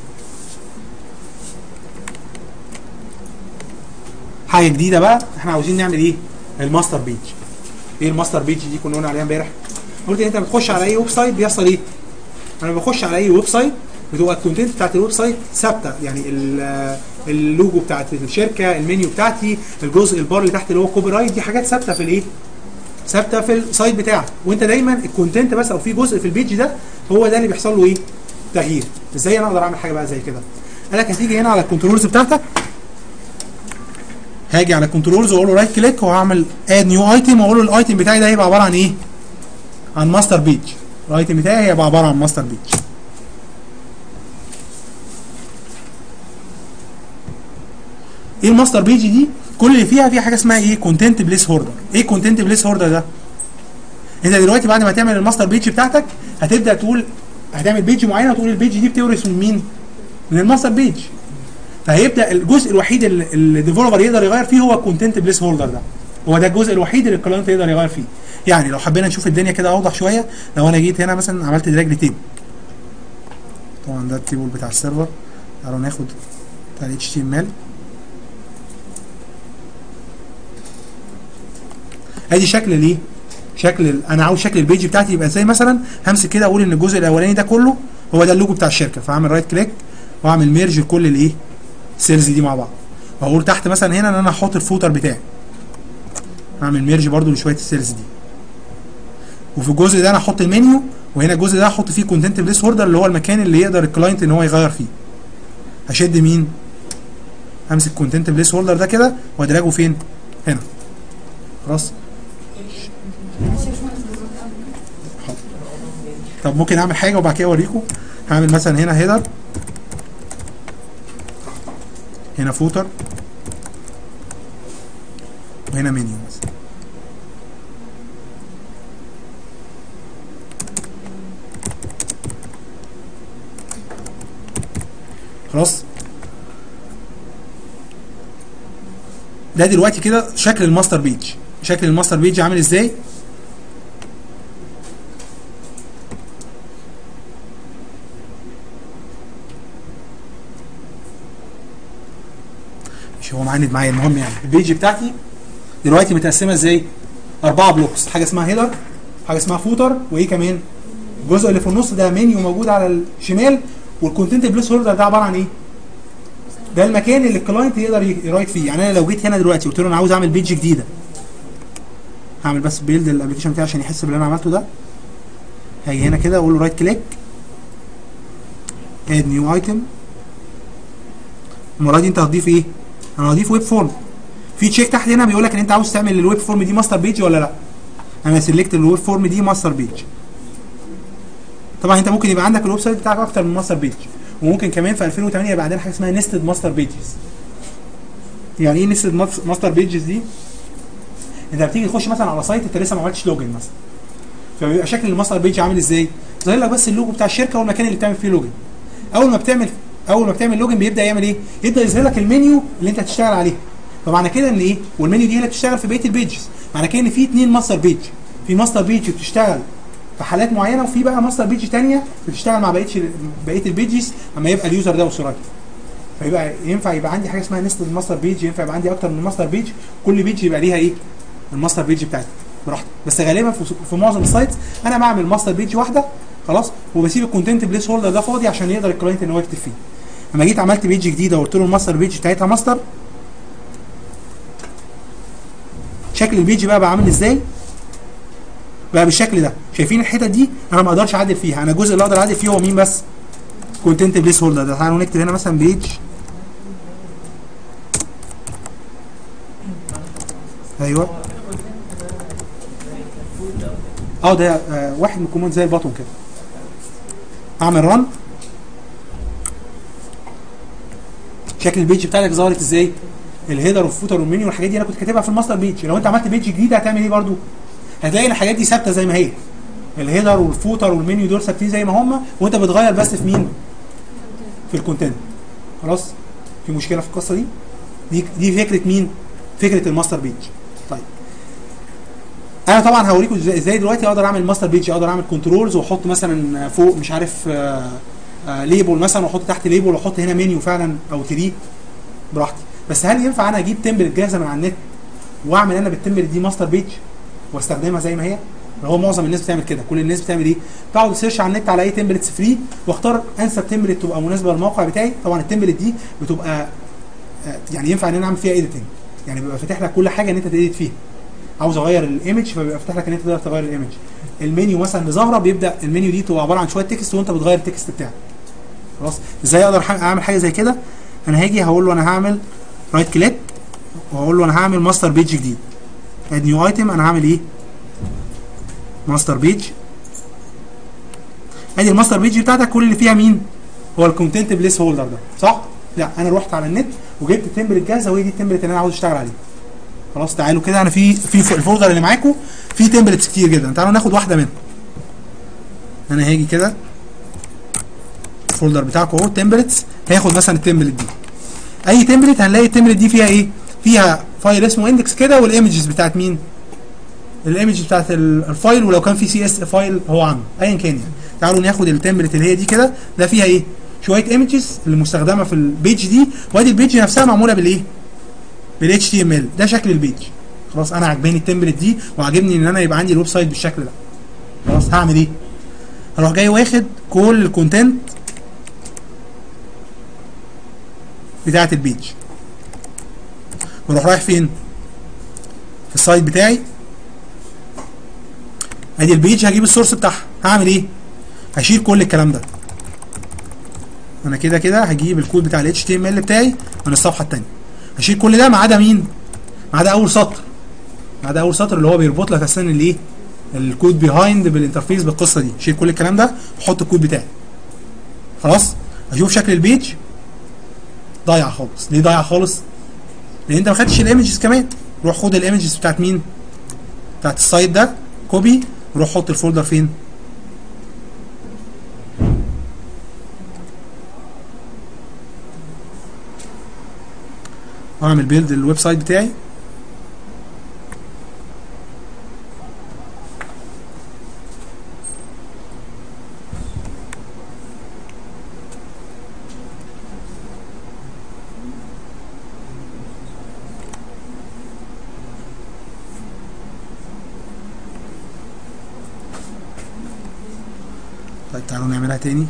حاجه جديده بقى احنا عاوزين نعمل ايه؟ الماستر بيج ايه الماستر بيج دي كنا قلنا عليها امبارح قلت انت بتخش على اي ويب سايت بيحصل ايه؟ انا بخش على اي ويب سايت بتبقى الكونتنت بتاعت الويب سايت ثابته يعني ال- اللوجو بتاعت الشركه المنيو بتاعتي الجزء البار اللي تحت اللي هو كوبي رايت دي حاجات ثابته في الايه؟ ثابته في السايت بتاعك وانت دايما الكونتنت بس او في جزء في البيج ده هو ده اللي بيحصل له ايه؟ تغيير ازاي انا اقدر اعمل حاجه بقى زي كده؟ قال لك هتيجي هنا على الكنترولز بتاعتك هاجي على الكنترولز واقول له رايت كليك وهعمل اد نيو ايتم واقول له الايتم بتاعي ده هيبقى عباره عن ايه؟ عن ماستر بيج الايتم بتاعي هيبقى عباره عن ماستر بيج ايه الماستر بيج دي؟ كل اللي فيها فيها حاجه اسمها ايه؟ كونتنت بليس هوردر ايه كونتنت بليس هوردر ده؟ انت دلوقتي بعد ما تعمل الماستر بيج بتاعتك هتبدا تقول هتعمل بيج معينه وتقول البيج دي بتورث من مين؟ من الماستر بيج فهيبدا الجزء الوحيد اللي الديفلوبر يقدر يغير فيه هو الكونتنت بليس هولدر ده هو ده الجزء الوحيد اللي الكلاينت يقدر يغير فيه يعني لو حبينا نشوف الدنيا كده اوضح شويه لو انا جيت هنا مثلا عملت دراج لتيبل طبعا ده التيبل بتاع السيرفر تعالوا ناخد بتاع ال HTML ادي شكل الايه شكل ال- انا عاوز شكل البيج بتاعتي يبقى ازاي مثلا همسك كده اقول ان الجزء الاولاني ده كله هو ده اللوجو بتاع الشركه فاعمل رايت كليك واعمل ميرج لكل الايه سيلز دي مع بعض واقول تحت مثلا هنا ان انا هحط الفوتر بتاعي اعمل ميرج برضو لشويه السيلز دي وفي الجزء ده انا احط المنيو وهنا الجزء ده احط فيه كونتنت بليس هوردر اللي هو المكان اللي يقدر الكلاينت ان هو يغير فيه هشد مين همسك كونتنت بليس هولدر ده كده وادراجه فين هنا خلاص حاضر. طب ممكن اعمل حاجه وبعد كده اوريكم هعمل مثلا هنا هيدر هنا فوتر وهنا منيو مثلا خلاص ده دلوقتي كده شكل الماستر بيج شكل الماستر بيج عامل ازاي مش هو معاند معايا المهم يعني البيج بتاعتي دلوقتي متقسمه ازاي اربعه بلوكس حاجه اسمها هيدر حاجه اسمها فوتر وايه كمان الجزء اللي في النص ده منيو موجود على الشمال والكونتنت بليس هولدر ده عباره عن ايه ده المكان اللي الكلاينت يقدر ي- يرايت فيه يعني انا لو جيت هنا دلوقتي قلت له انا عاوز اعمل بيج جديده هعمل بس بيلد الابلكيشن بتاعي عشان يحس باللي انا عملته ده هاجي هنا كده اقول له رايت كليك اد نيو ايتم المره دي انت هتضيف ايه انا هضيف ويب فورم في تشيك تحت هنا بيقول لك ان انت عاوز تعمل الويب فورم دي ماستر بيج ولا لا انا سيلكت الويب فورم دي ماستر بيج طبعا انت ممكن يبقى عندك الويب سايت بتاعك اكتر من ماستر بيج وممكن كمان في 2008 يبقى عندنا حاجه اسمها نستد ماستر بيجز يعني ايه نستد ماستر بيجز دي انت بتيجي تخش مثلا على سايت انت لسه ما عملتش لوجن مثلا فبيبقى شكل الماستر بيج عامل ازاي ظاهر لك بس اللوجو بتاع الشركه والمكان اللي بتعمل فيه لوجن اول ما بتعمل اول ما بتعمل لوجن بيبدا يعمل ايه يبدا يظهر لك المنيو اللي انت هتشتغل عليه فمعنى كده ان ايه والمنيو دي هي اللي بتشتغل في بقيه البيجز معنى كده ان في اثنين ماستر بيج في ماستر بيج بتشتغل في حالات معينه وفي بقى ماستر بيج ثانيه بتشتغل مع بقيه بقيه البيجز اما يبقى اليوزر ده وسرعته فيبقى ينفع يبقى عندي حاجه اسمها نستد ماستر بيج ينفع يبقى عندي اكتر من ماستر بيج كل بيج يبقى ليها ايه الماستر بيج بتاعتي براحتي بس غالبا في, في معظم السايتس انا بعمل ماستر بيج واحده خلاص وبسيب الكونتنت بليس هولدر ده فاضي عشان يقدر الكلاينت ان هو يكتب فيه لما جيت عملت بيج جديده وقلت له الماستر بيج بتاعتها ماستر شكل البيج بقى بقى عامل ازاي بقى بالشكل ده شايفين الحتت دي انا ما اقدرش اعدل فيها انا الجزء اللي اقدر اعدل فيه هو مين بس كونتنت بليس هولدر ده تعالوا نكتب هنا مثلا بيج ايوه اه ده آه واحد من الكوماند زي البطن كده اعمل رن شكل البيج بتاعتك ظهرت ازاي الهيدر والفوتر والمنيو والحاجات دي انا كنت كاتبها في الماستر بيج لو انت عملت بيج جديد هتعمل ايه برضو هتلاقي ان الحاجات دي ثابته زي ما هي الهيدر والفوتر والمنيو دول ثابتين زي ما هم وانت بتغير بس في مين في الكونتنت خلاص في مشكله في القصه دي دي دي فكره مين فكره الماستر بيج طيب انا طبعا هوريكم ازاي ازاي دلوقتي اقدر اعمل ماستر بيج اقدر اعمل كنترولز واحط مثلا فوق مش عارف آه، آه، ليبل مثلا واحط تحت ليبل واحط هنا منيو فعلا او تري براحتي بس هل ينفع انا اجيب تمبلت جاهزه من على النت واعمل انا بالتمبلت دي ماستر بيج واستخدمها زي ما هي هو معظم الناس بتعمل كده كل الناس بتعمل ايه تقعد تسيرش على النت على اي تمبلتس فري واختار انسب تمبلت تبقى مناسبه للموقع بتاعي طبعا التمبلت دي بتبقى آه، يعني ينفع ان انا اعمل فيها ايديتنج يعني بيبقى فاتح لك كل حاجه ان انت تedit فيها عاوز اغير الايمج فبيبقى فاتح لك ان انت تقدر تغير الايمج المنيو مثلا اللي ظاهره بيبدا المنيو دي تبقى عباره عن شويه تكست وانت بتغير التكست بتاعك خلاص ازاي اقدر ح- اعمل حاجه زي كده انا هاجي هقول له انا هعمل رايت كليك وهقول له انا هعمل ماستر بيج جديد اد نيو ايتم انا هعمل ايه ماستر بيج ادي الماستر بيج بتاعتك كل اللي فيها مين هو الكونتنت بليس هولدر ده صح لا انا رحت على النت وجبت التمبلت جاهزه وهي دي التمبلت اللي انا عاوز اشتغل عليها خلاص تعالوا كده انا في في ف- الفولدر اللي معاكم في تمبلتس كتير جدا تعالوا ناخد واحده منهم انا هاجي كده الفولدر بتاعكم اهو تمبلتس هاخد مثلا التمبلت دي اي تمبلت هنلاقي التمبلت دي فيها ايه فيها فايل اسمه اندكس كده والايمجز بتاعت مين الايمج بتاعت ال- الفايل ولو كان في سي اس فايل هو عنه ايا كان يعني تعالوا ناخد التمبلت اللي هي دي كده ده فيها ايه شويه ايمجز اللي مستخدمه في البيج دي وادي البيج نفسها معموله بالايه بال HTML ده شكل البيج خلاص انا عجباني التمبلت دي وعاجبني ان انا يبقى عندي الويب سايت بالشكل ده خلاص هعمل ايه هروح جاي واخد كل الكونتنت بتاعت البيج واروح رايح فين في السايت بتاعي ادي البيج هجيب السورس بتاعها هعمل ايه هشيل كل الكلام ده انا كده كده هجيب الكود بتاع ال HTML بتاعي من الصفحه الثانيه هشيل كل ده ما عدا مين ما عدا اول سطر ما عدا اول سطر اللي هو بيربط لك اساسا الايه الكود بيهايند بالانترفيس بالقصه دي شيل كل الكلام ده واحط الكود بتاعي خلاص اشوف شكل البيج ضايع خالص ليه ضايع خالص لان انت ما خدتش الايمجز كمان روح خد الايمجز بتاعت مين بتاعت السايت ده كوبي وروح حط الفولدر فين اعمل بيلد الويب سايت بتاعي طيب تعالوا نعملها تاني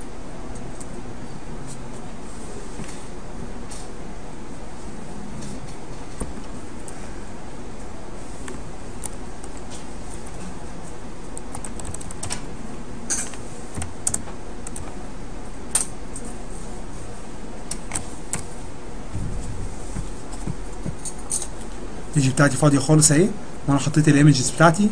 البيج بتاعتي فاضيه خالص اهي وانا حطيت الايمجز بتاعتي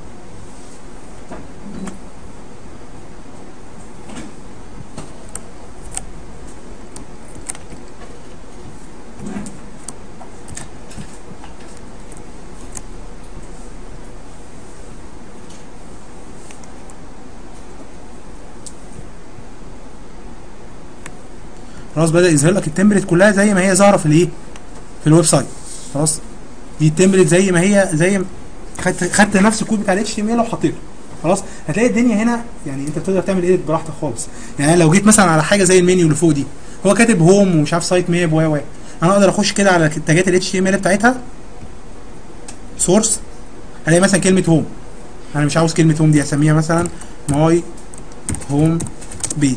خلاص بدا يظهر لك التمبلت كلها زي ما هي ظاهره في الايه في الويب سايت خلاص دي التمبلت زي ما هي زي ما- خدت خدت نفس الكود بتاع الاتش تي ام ال وحطيته خلاص هتلاقي الدنيا هنا يعني انت بتقدر تعمل ايديت براحتك خالص يعني أنا لو جيت مثلا على حاجه زي المنيو اللي فوق دي هو كاتب هوم ومش عارف سايت ماب و و انا اقدر اخش كده على تاجات الاتش تي ام ال بتاعتها سورس هلاقي مثلا كلمه هوم انا مش عاوز كلمه هوم دي اسميها مثلا ماي هوم بيج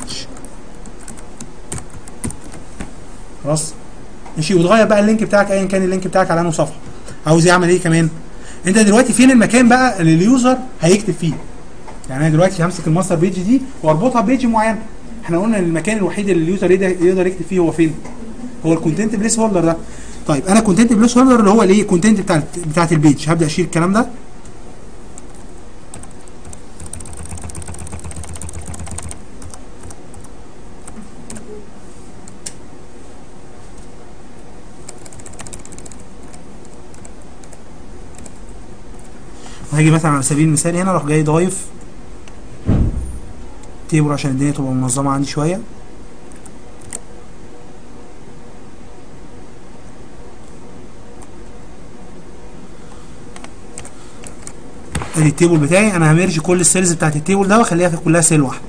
خلاص ماشي وتغير بقى اللينك بتاعك ايا كان اللينك بتاعك على انه صفحه عاوز يعمل ايه كمان انت دلوقتي فين المكان بقى اللي اليوزر هيكتب فيه يعني انا دلوقتي همسك الماستر بيج دي واربطها ببيج معين احنا قلنا ان المكان الوحيد اللي اليوزر يقدر يقدر يكتب فيه هو فين هو الكونتنت بليس هولدر ده طيب انا كونتنت بليس هولدر اللي هو الايه الكونتنت بتاع بتاعت البيج هبدا اشيل الكلام ده وهاجي مثلا على سبيل المثال هنا اروح جاي ضايف التيبل عشان الدنيا تبقى منظمه عندي شويه ادي التيبل بتاعي انا هميرج كل السيلز بتاعت التيبل ده واخليها في كلها سيل واحده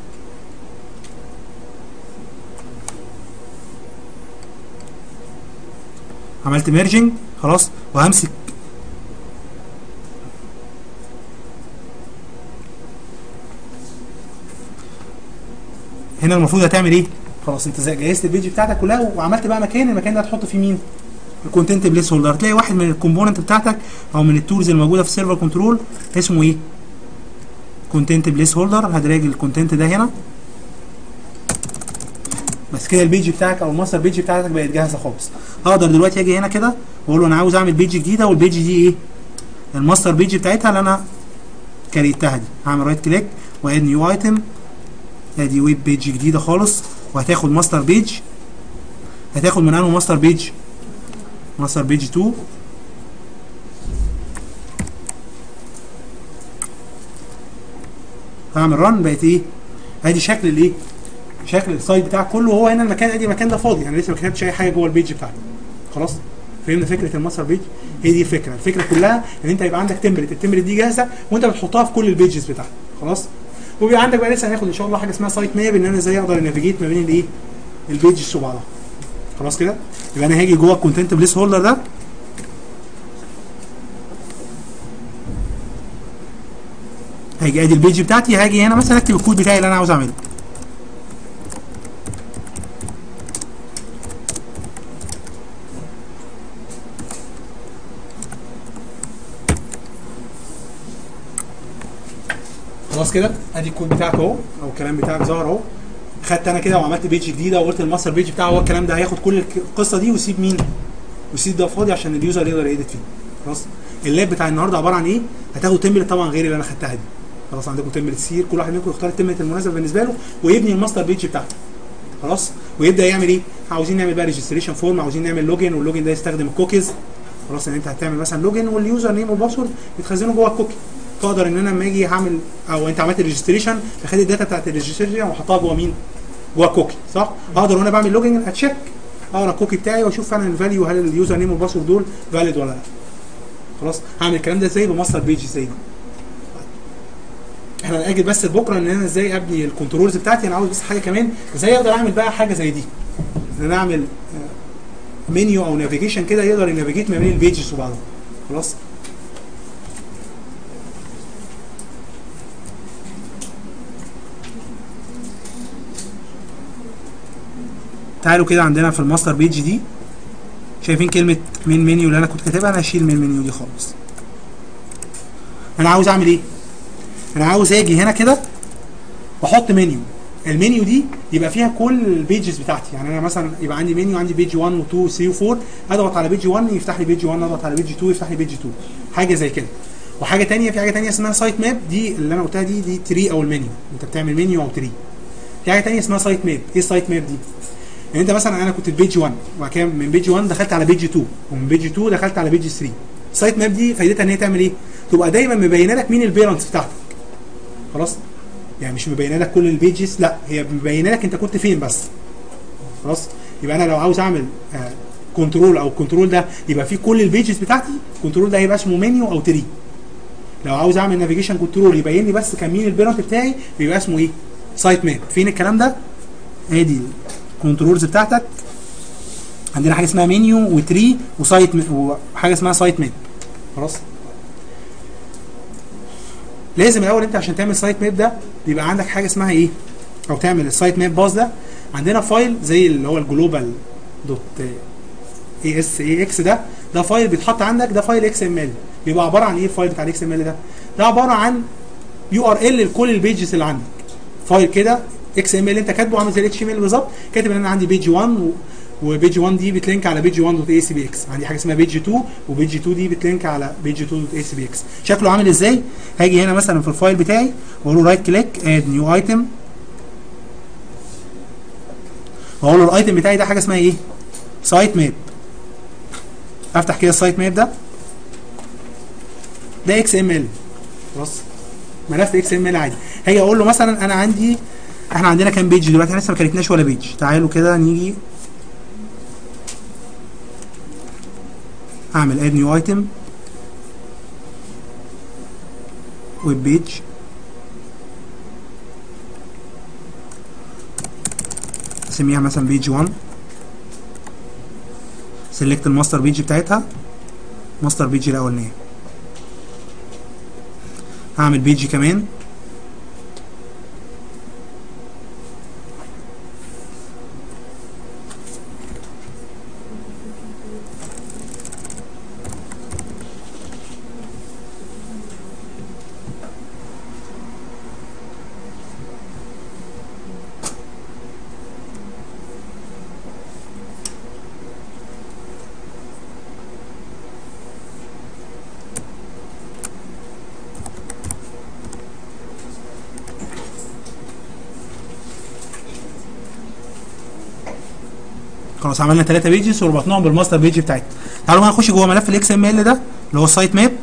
عملت ميرجنج خلاص وهمسك هنا المفروض هتعمل ايه؟ خلاص انت زي جهزت البيج بتاعتك كلها وعملت بقى مكان المكان ده هتحط فيه مين؟ الكونتنت بليس هولدر تلاقي واحد من الكومبوننت بتاعتك او من التولز الموجوده في السيرفر كنترول اسمه ايه؟ كونتنت بليس هولدر هدراج الكونتنت ده هنا بس كده البيج بتاعك او الماستر بيج بتاعتك بقت جاهزه خالص اقدر دلوقتي اجي هنا كده واقول له انا عاوز اعمل بيج جديده والبيج دي ايه؟ الماستر بيج بتاعتها اللي انا كريتها دي هعمل رايت كليك واد نيو ايتم ادي ويب بيج جديده خالص وهتاخد ماستر بيج هتاخد من انه ماستر بيج ماستر بيج 2 هعمل رن بقت ايه ادي شكل الايه شكل السايت بتاعك كله هو هنا المكان ادي المكان ده فاضي يعني لسه ما كتبتش اي حاجه جوه البيج بتاعتي خلاص فهمنا فكره الماستر بيج هي دي الفكره الفكره كلها ان انت يبقى عندك تمبلت التمبلت دي جاهزه وانت بتحطها في كل البيجز بتاعتك خلاص وبيبقى عندك بقى لسه هناخد ان شاء الله حاجه اسمها سايت ماب ان انا ازاي اقدر انافيجيت ما بين الايه البيجز وبعضها خلاص كده يبقى انا هاجي جوه الكونتنت بليس هولدر ده هاجي ادي البيج بتاعتي هاجي هنا مثلا اكتب الكود بتاعي اللي انا عاوز اعمله خلاص كده ادي الكود بتاعك اهو او الكلام بتاعك ظهر اهو خدت انا كده وعملت بيج جديده وقلت الماستر بيج بتاعه هو الكلام ده هياخد كل الك- القصه دي ويسيب مين؟ ويسيب ده فاضي عشان اليوزر يقدر يedit فيه خلاص اللاب بتاع النهارده عباره عن ايه؟ هتاخد تمبلت طبعا غير اللي انا خدتها دي خلاص عندكم تمبلت كتير كل واحد منكم يختار التمبلت المناسب بالنسبه له ويبني الماستر بيج بتاعته خلاص ويبدا يعمل ايه؟ عاوزين نعمل بقى ريجستريشن فورم عاوزين نعمل لوجن واللوجن ده يستخدم الكوكيز خلاص ان انت هتعمل مثلا لوجن واليوزر نيم والباسورد يتخزنوا جوه الكوكي فاقدر ان انا لما اجي هعمل او انت عملت ريجستريشن اخد الداتا بتاعت الريجستريشن واحطها جوه مين؟ جوه الكوكي صح؟ اقدر وانا بعمل لوجن اتشيك اقرا الكوكي بتاعي واشوف فعلا الفاليو هل اليوزر نيم والباسورد دول فاليد ولا لا خلاص هعمل الكلام ده ازاي بماستر بيج ازاي دي احنا هنأجل بس لبكره ان انا ازاي ابني الكنترولز بتاعتي انا عاوز بس حاجه كمان ازاي اقدر اعمل بقى حاجه زي دي ان انا اعمل منيو او نافيجيشن كده يقدر ينافيجيت ما بين البيجز وبعضها خلاص تعالوا كده عندنا في الماستر بيج دي شايفين كلمه مين منيو اللي انا كنت كاتبها انا هشيل من المنيو دي خالص انا عاوز اعمل ايه انا عاوز اجي هنا كده واحط منيو المنيو دي يبقى فيها كل البيجز بتاعتي يعني انا مثلا يبقى عندي منيو عندي بيج 1 و2 و 3 و 4 اضغط على بيج 1 يفتح لي بيج 1 اضغط على بيج 2 يفتح لي بيج 2 حاجه زي كده وحاجه تانية في حاجه تانية اسمها سايت ماب دي اللي انا قلتها دي دي تري او المنيو انت بتعمل منيو او تري في حاجه تانية اسمها سايت ماب ايه السايت ماب دي يعني انت مثلا انا كنت في بيج 1 وبعد كده من بيج 1 دخلت على بيج 2 ومن بيج 2 دخلت على بيج 3 السايت ماب دي فايدتها ان هي تعمل ايه تبقى دايما مبينه لك مين البيرنتس بتاعتك خلاص يعني مش مبينه لك كل البيجز لا هي مبينه لك انت كنت فين بس خلاص يبقى انا لو عاوز اعمل آه كنترول او الكنترول ده يبقى فيه كل البيجز بتاعتي الكنترول ده هيبقى اسمه منيو او تري لو عاوز اعمل نافيجيشن كنترول يبين لي بس كان مين البيرنت بتاعي بيبقى اسمه ايه سايت ماب فين الكلام ده ادي الكنترولز بتاعتك عندنا حاجه اسمها منيو وتري وسايت وحاجه اسمها سايت ماب خلاص لازم الاول انت عشان تعمل سايت ماب ده بيبقى عندك حاجه اسمها ايه او تعمل السايت ماب باص ده عندنا فايل زي اللي هو الجلوبال دوت اي اس اي اكس ده ده فايل بيتحط عندك ده فايل اكس ام ال بيبقى عباره عن ايه الفايل بتاع الاكس ام ال ده ده عباره عن يو ار ال لكل البيجز اللي عندك فايل كده اكس ام ال انت كاتبه عامل زي الاتش ام ال بالظبط كاتب ان انا عندي بيج 1 و وبيج 1 دي بتلينك على بيج 1 دوت اي سي بي اكس عندي حاجه اسمها بيج 2 وبيج 2 دي بتلينك على بيج 2 دوت اي سي بي اكس شكله عامل ازاي هاجي هنا مثلا في الفايل بتاعي واقول له رايت كليك اد نيو ايتم واقول له الايتم بتاعي ده حاجه اسمها ايه سايت ماب افتح كده السايت ماب ده ده اكس ام ال خلاص ملف اكس ام ال عادي هاجي اقول له مثلا انا عندي احنا عندنا كام بيج دلوقتي احنا لسه ما كريتناش ولا بيج تعالوا كده نيجي اعمل اد نيو ايتم ويب بيج اسميها مثلا بيج 1 سيلكت الماستر بيج بتاعتها ماستر بيج الاولانيه هعمل بيج كمان خلاص عملنا ثلاثة بيجز وربطناهم بالماستر بيج بتاعتنا تعالوا بقى نخش جوه ملف الاكس ام ال ده اللي هو السايت ماب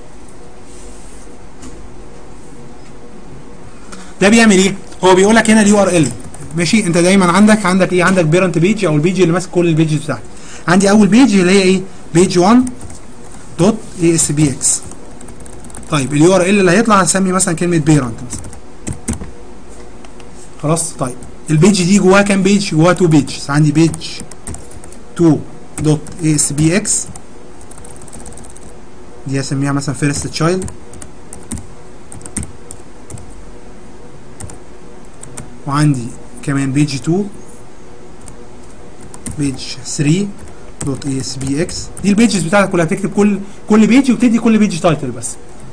ده بيعمل ايه؟ هو بيقول لك هنا اليو ار ال ماشي انت دايما عندك عندك ايه عندك بيرنت بيج او البيج اللي ماسك كل البيجز بتاعتك عندي اول بيج اللي هي ايه بيج 1 دوت اي اس بي اكس طيب اليو ار ال اللي هيطلع هنسمي مثلا كلمه بيرنت مثلا خلاص طيب البيج دي جواها كام بيج جواها 2 بيجز عندي بيج 2 دوت اي اس بي اكس دي هسميها مثلا فيرست تشايلد وعندي كمان بيج 2 بيج 3 دوت اي اس بي اكس دي البيجز بتاعتك كلها هتكتب كل كل بيج وتدي كل بيج تايتل بس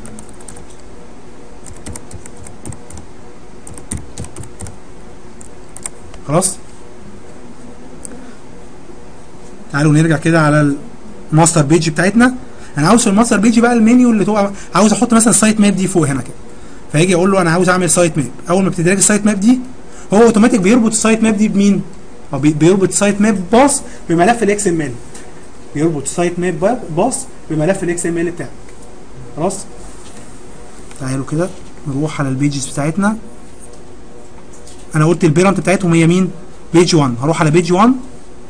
خلاص تعالوا نرجع كده على الماستر بيج بتاعتنا انا عاوز في الماستر بيج بقى المنيو اللي تبقى عاوز احط مثلا السايت ماب دي فوق هنا كده فيجي اقول له انا عاوز اعمل سايت ماب اول ما بتدرج السايت ماب دي هو اوتوماتيك بيربط السايت ماب دي بمين او بي- بيربط السايت ماب باص بملف الاكس ام ال بيربط السايت ماب باص بملف الاكس ام ال بتاعك خلاص تعالوا كده نروح على البيجز بتاعتنا انا قلت البيرنت بتاعتهم هي مين بيج 1 هروح على بيج 1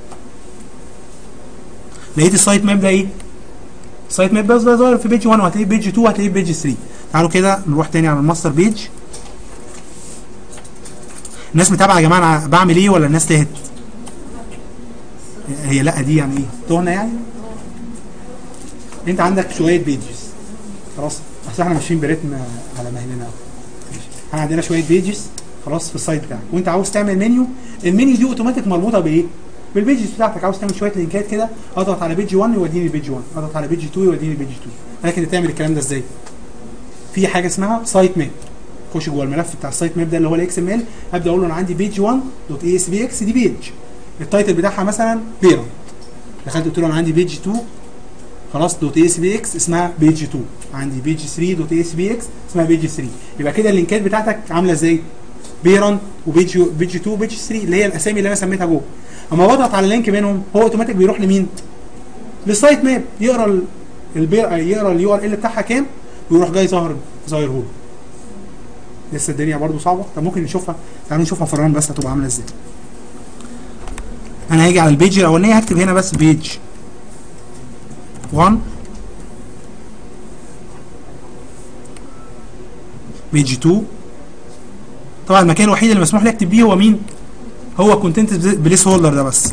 لقيت السايت ماب ده ايه السايت ماب بس ده ظاهر في بيج 1 وهتلاقيه بيج 2 وهتلاقيه بيج 3 تعالوا كده نروح تاني على الماستر بيج الناس متابعه يا جماعه انا بعمل ايه ولا الناس تهت هي لا دي يعني ايه تهنا يعني انت عندك شويه بيجز خلاص اصل احنا ماشيين برتم على مهلنا قوي احنا عندنا شويه بيجز خلاص في السايت بتاعك وانت عاوز تعمل منيو المنيو دي اوتوماتيك مربوطه بايه بالبيجز بتاعتك عاوز تعمل شويه لينكات كده اضغط على بيج 1 يوديني بيج 1 اضغط على بيج 2 يوديني بيج 2 لكن تعمل الكلام ده ازاي في حاجه اسمها سايت ماب خش جوه الملف بتاع السايت ماب ده اللي هو الاكس ام ال ابدا اقول له انا عندي بيج 1 دوت اي اس بي اكس دي بيج التايتل بتاعها مثلا بيرنت دخلت قلت له انا عندي بيج 2 خلاص دوت اي اس بي اكس اسمها بيج 2 عندي بيج 3 دوت اي اس بي اكس اسمها بيج 3 يبقى كده اللينكات بتاعتك عامله ازاي بيرنت وبيج بيج 2 وبيج 3 اللي هي الاسامي اللي انا سميتها جوه اما بضغط على لينك منهم هو اوتوماتيك بيروح لمين للسايت ماب يقرا ال- البير يقرا اليو ار ال بتاعها كام ويروح جاي ظاهر ظاهره له لسه الدنيا برضو صعبه طب ممكن نشوفها تعالوا نشوفها في الران بس هتبقى عامله ازاي انا هاجي على البيج الاولانيه هكتب هنا بس بيج 1 بيج 2 طبعا المكان الوحيد اللي مسموح لي اكتب بيه هو مين هو كونتنت بليس هولدر ده بس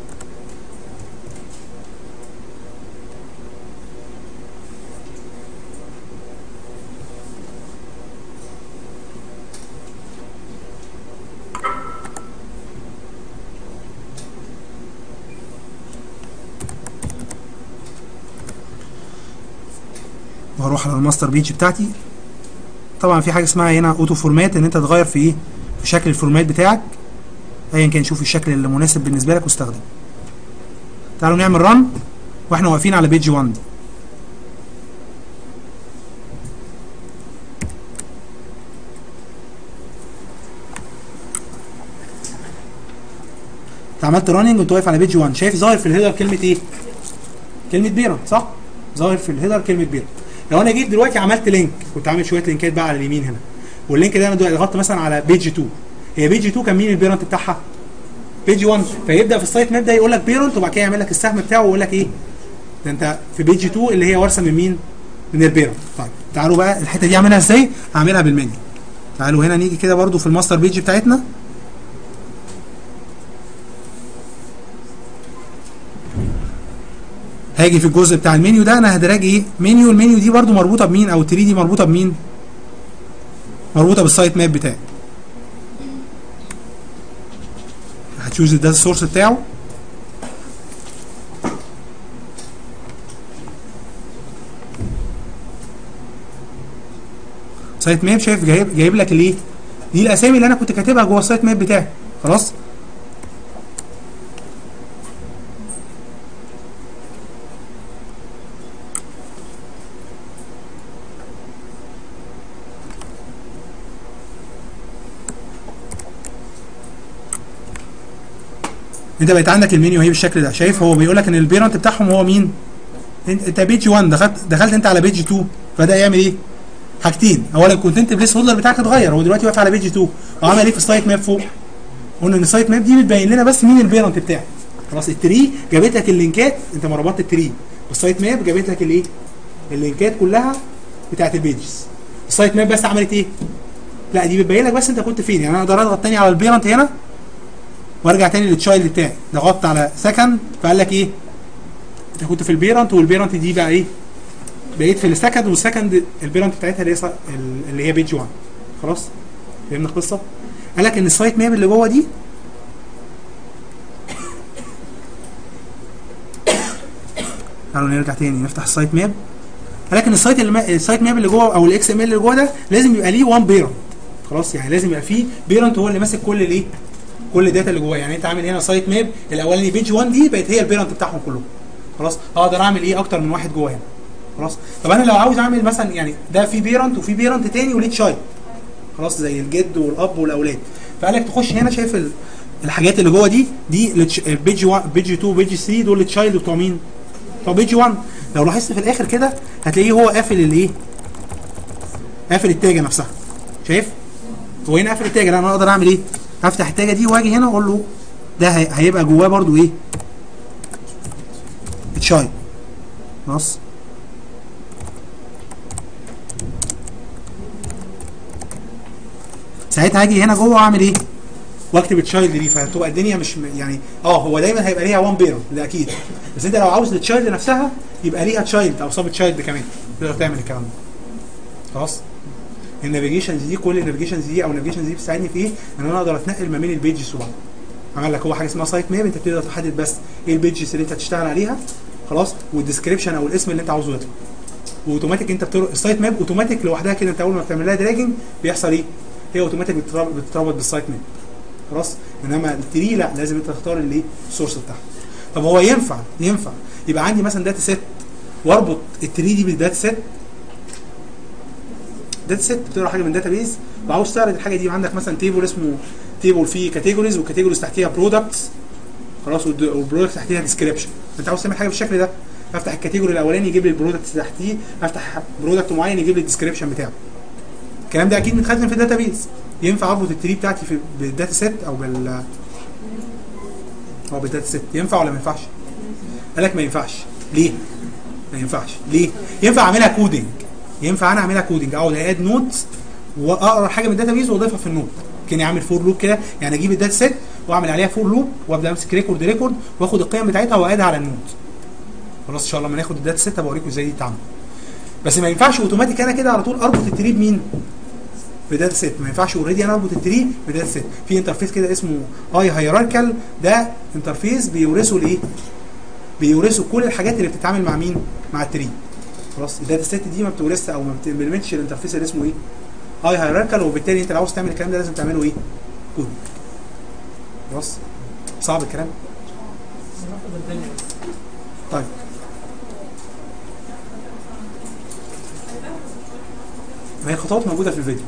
واروح على الماستر بيج بتاعتي طبعا في حاجه اسمها هنا اوتو فورمات ان انت تغير في ايه في شكل الفورمات بتاعك ايا كان شوف الشكل اللي مناسب بالنسبه لك واستخدمه تعالوا نعمل رن واحنا واقفين على بيج 1 دي انت عملت راننج وانت واقف على بيج 1 شايف ظاهر في الهيدر كلمه ايه كلمه بيرنت صح ظاهر في الهيدر كلمه بيرنت لو انا جيت دلوقتي عملت لينك كنت عامل شويه لينكات بقى على اليمين هنا واللينك ده انا دلوقتي ضغطت مثلا على بيج 2 هي بيج 2 كان مين البيرنت بتاعها؟ بيج 1 فيبدا في السايت ماب ده يقول لك بيرنت وبعد كده يعمل لك السهم بتاعه ويقول لك ايه؟ ده انت في بيج 2 اللي هي وارثه من مين؟ من البيرنت طيب تعالوا بقى الحته دي اعملها ازاي؟ هعملها بالمنيو تعالوا هنا نيجي كده برضو في الماستر بيج بتاعتنا هاجي في الجزء بتاع المنيو ده انا هدراج ايه منيو المنيو دي برضو مربوطه بمين او التري دي مربوطه بمين مربوطه بالسايت ماب بتاعي هتشوز الداتا سورس بتاعه سايت ماب شايف جايب جايب لك الايه دي الاسامي اللي انا كنت كاتبها جوه السايت ماب بتاعي خلاص انت بقيت عندك المنيو اهي بالشكل ده شايف هو بيقول لك ان البيرنت بتاعهم هو مين انت انت بيج 1 دخلت دخلت انت على بيج 2 فده يعمل ايه حاجتين اولا الكونتنت بليس هولدر بتاعك اتغير هو دلوقتي واقف على بيج 2 وعمل ايه في السايت ماب فوق قلنا ان السايت ماب دي بتبين لنا بس مين البيرنت بتاعك خلاص التري جابت لك اللينكات انت ما ربطت التري والسايت ماب جابت لك الايه اللينكات كلها بتاعت البيجز السايت ماب بس عملت ايه لا دي بتبين لك بس انت كنت فين يعني انا اقدر اضغط تاني على البيرنت هنا وارجع تاني للتشايلد بتاعي ضغطت على سكند فقال لك ايه انت كنت في البيرنت والبيرنت دي بقى ايه بقيت في السكند والسكند البيرنت بتاعتها اللي هي ص- اللي هي بيج 1 خلاص فهمنا القصه قال لك ان السايت ماب اللي جوه دي تعالوا نرجع تاني نفتح السايت ماب قال لك ان السايت اللي ما- السايت ماب اللي جوه او الاكس ام ال اللي جوه ده لازم يبقى ليه 1 بيرنت خلاص يعني لازم يبقى فيه بيرنت هو اللي ماسك كل الايه كل الداتا اللي جواه يعني انت عامل هنا سايت ماب الاولاني بيج 1 دي بقت هي البيرنت بتاعهم كلهم خلاص اقدر اعمل ايه اكتر من واحد جوه هنا خلاص طب انا لو عاوز اعمل مثلا يعني ده في بيرنت وفي بيرنت تاني وليه تشايلد خلاص زي الجد والاب والاولاد فقال لك تخش هنا شايف ال- الحاجات اللي جوه دي دي التش- البيج 1 بيج 2 بيج 3 دول التشايلد بتوع مين؟ بتوع بيج 1 لو لاحظت في الاخر كده هتلاقيه هو قافل الايه؟ قافل التاجه نفسها شايف؟ هو هنا قافل التاجه لا انا اقدر اعمل ايه؟ هفتح التاجه دي واجي هنا اقول له ده هي- هيبقى جواه برضو ايه؟ تشايلد خلاص ساعتها هاجي هنا جوه واعمل ايه؟ واكتب تشايلد دي فهتبقى الدنيا مش م- يعني اه هو دايما هيبقى ليها 1 بيرنت ده اكيد بس انت لو عاوز التشايلد نفسها يبقى ليها تشايلد او سب تشايلد كمان تقدر تعمل الكلام ده خلاص النافيجيشنز دي كل النافيجيشنز دي او النافيجيشنز دي بتساعدني في ايه؟ ان انا اقدر اتنقل ما بين البيجز وبعض عمل لك هو حاجه اسمها سايت ماب انت بتقدر تحدد بس ايه البيجز اللي انت هتشتغل عليها خلاص والديسكربشن او الاسم اللي انت عاوزه يطلع واوتوماتيك انت بتر... السايت ماب اوتوماتيك لوحدها كده انت اول ما بتعمل لها دراجنج بيحصل ايه؟ هي اوتوماتيك بتتربط, بتتربط بالسايت ماب خلاص انما التري لا لازم انت تختار الايه السورس بتاعها طب هو ينفع ينفع يبقى عندي مثلا داتا سيت واربط التري دي بالداتا سيت داتا سيت بتقرا حاجه من داتا بيز وعاوز تعرض الحاجه دي عندك مثلا تيبل اسمه تيبل فيه كاتيجوريز وكاتيجوريز تحتيها برودكتس خلاص والبرودكت تحتيها ديسكريبشن انت عاوز تعمل حاجه بالشكل ده افتح الكاتيجوري الاولاني يجيب لي البرودكت تحتيه افتح برودكت معين يجيب لي الديسكريبشن بتاعه الكلام ده اكيد متخزن في الداتا بيز ينفع اربط التري بتاعتي في بالداتا سيت او بال او بالداتا سيت ينفع ولا ما ينفعش؟ قال لك ما ينفعش ليه؟ ما ينفعش ليه؟ ينفع اعملها كودنج ينفع انا اعملها كودنج اقعد اد نوت واقرا حاجه من الداتا بيز واضيفها في النوت كاني اعمل فور لوب كده يعني اجيب الداتا سيت واعمل عليها فور لوب وابدا امسك ريكورد ريكورد واخد القيم بتاعتها واقعدها على النوت خلاص ان شاء الله لما ناخد الداتا سيت هبوريكم ازاي دي بتتعمل بس ما ينفعش اوتوماتيك انا كده على طول اربط التري بمين؟ بداتا سيت ما ينفعش اوريدي انا اربط التري بداتا سيت في انترفيس كده اسمه اي هيراركال ده انترفيس بيورثه الايه؟ بيورثه كل الحاجات اللي بتتعامل مع مين؟ مع التري خلاص الداتا سيت دي ما بتورثش او ما بتمبلمنتش الانترفيس اللي اسمه ايه؟ اي هيراركال وبالتالي انت لو عاوز تعمل الكلام ده لازم تعمله ايه؟ كود خلاص صعب الكلام ناخد الدنيا طيب ما هي الخطوات موجوده في الفيديو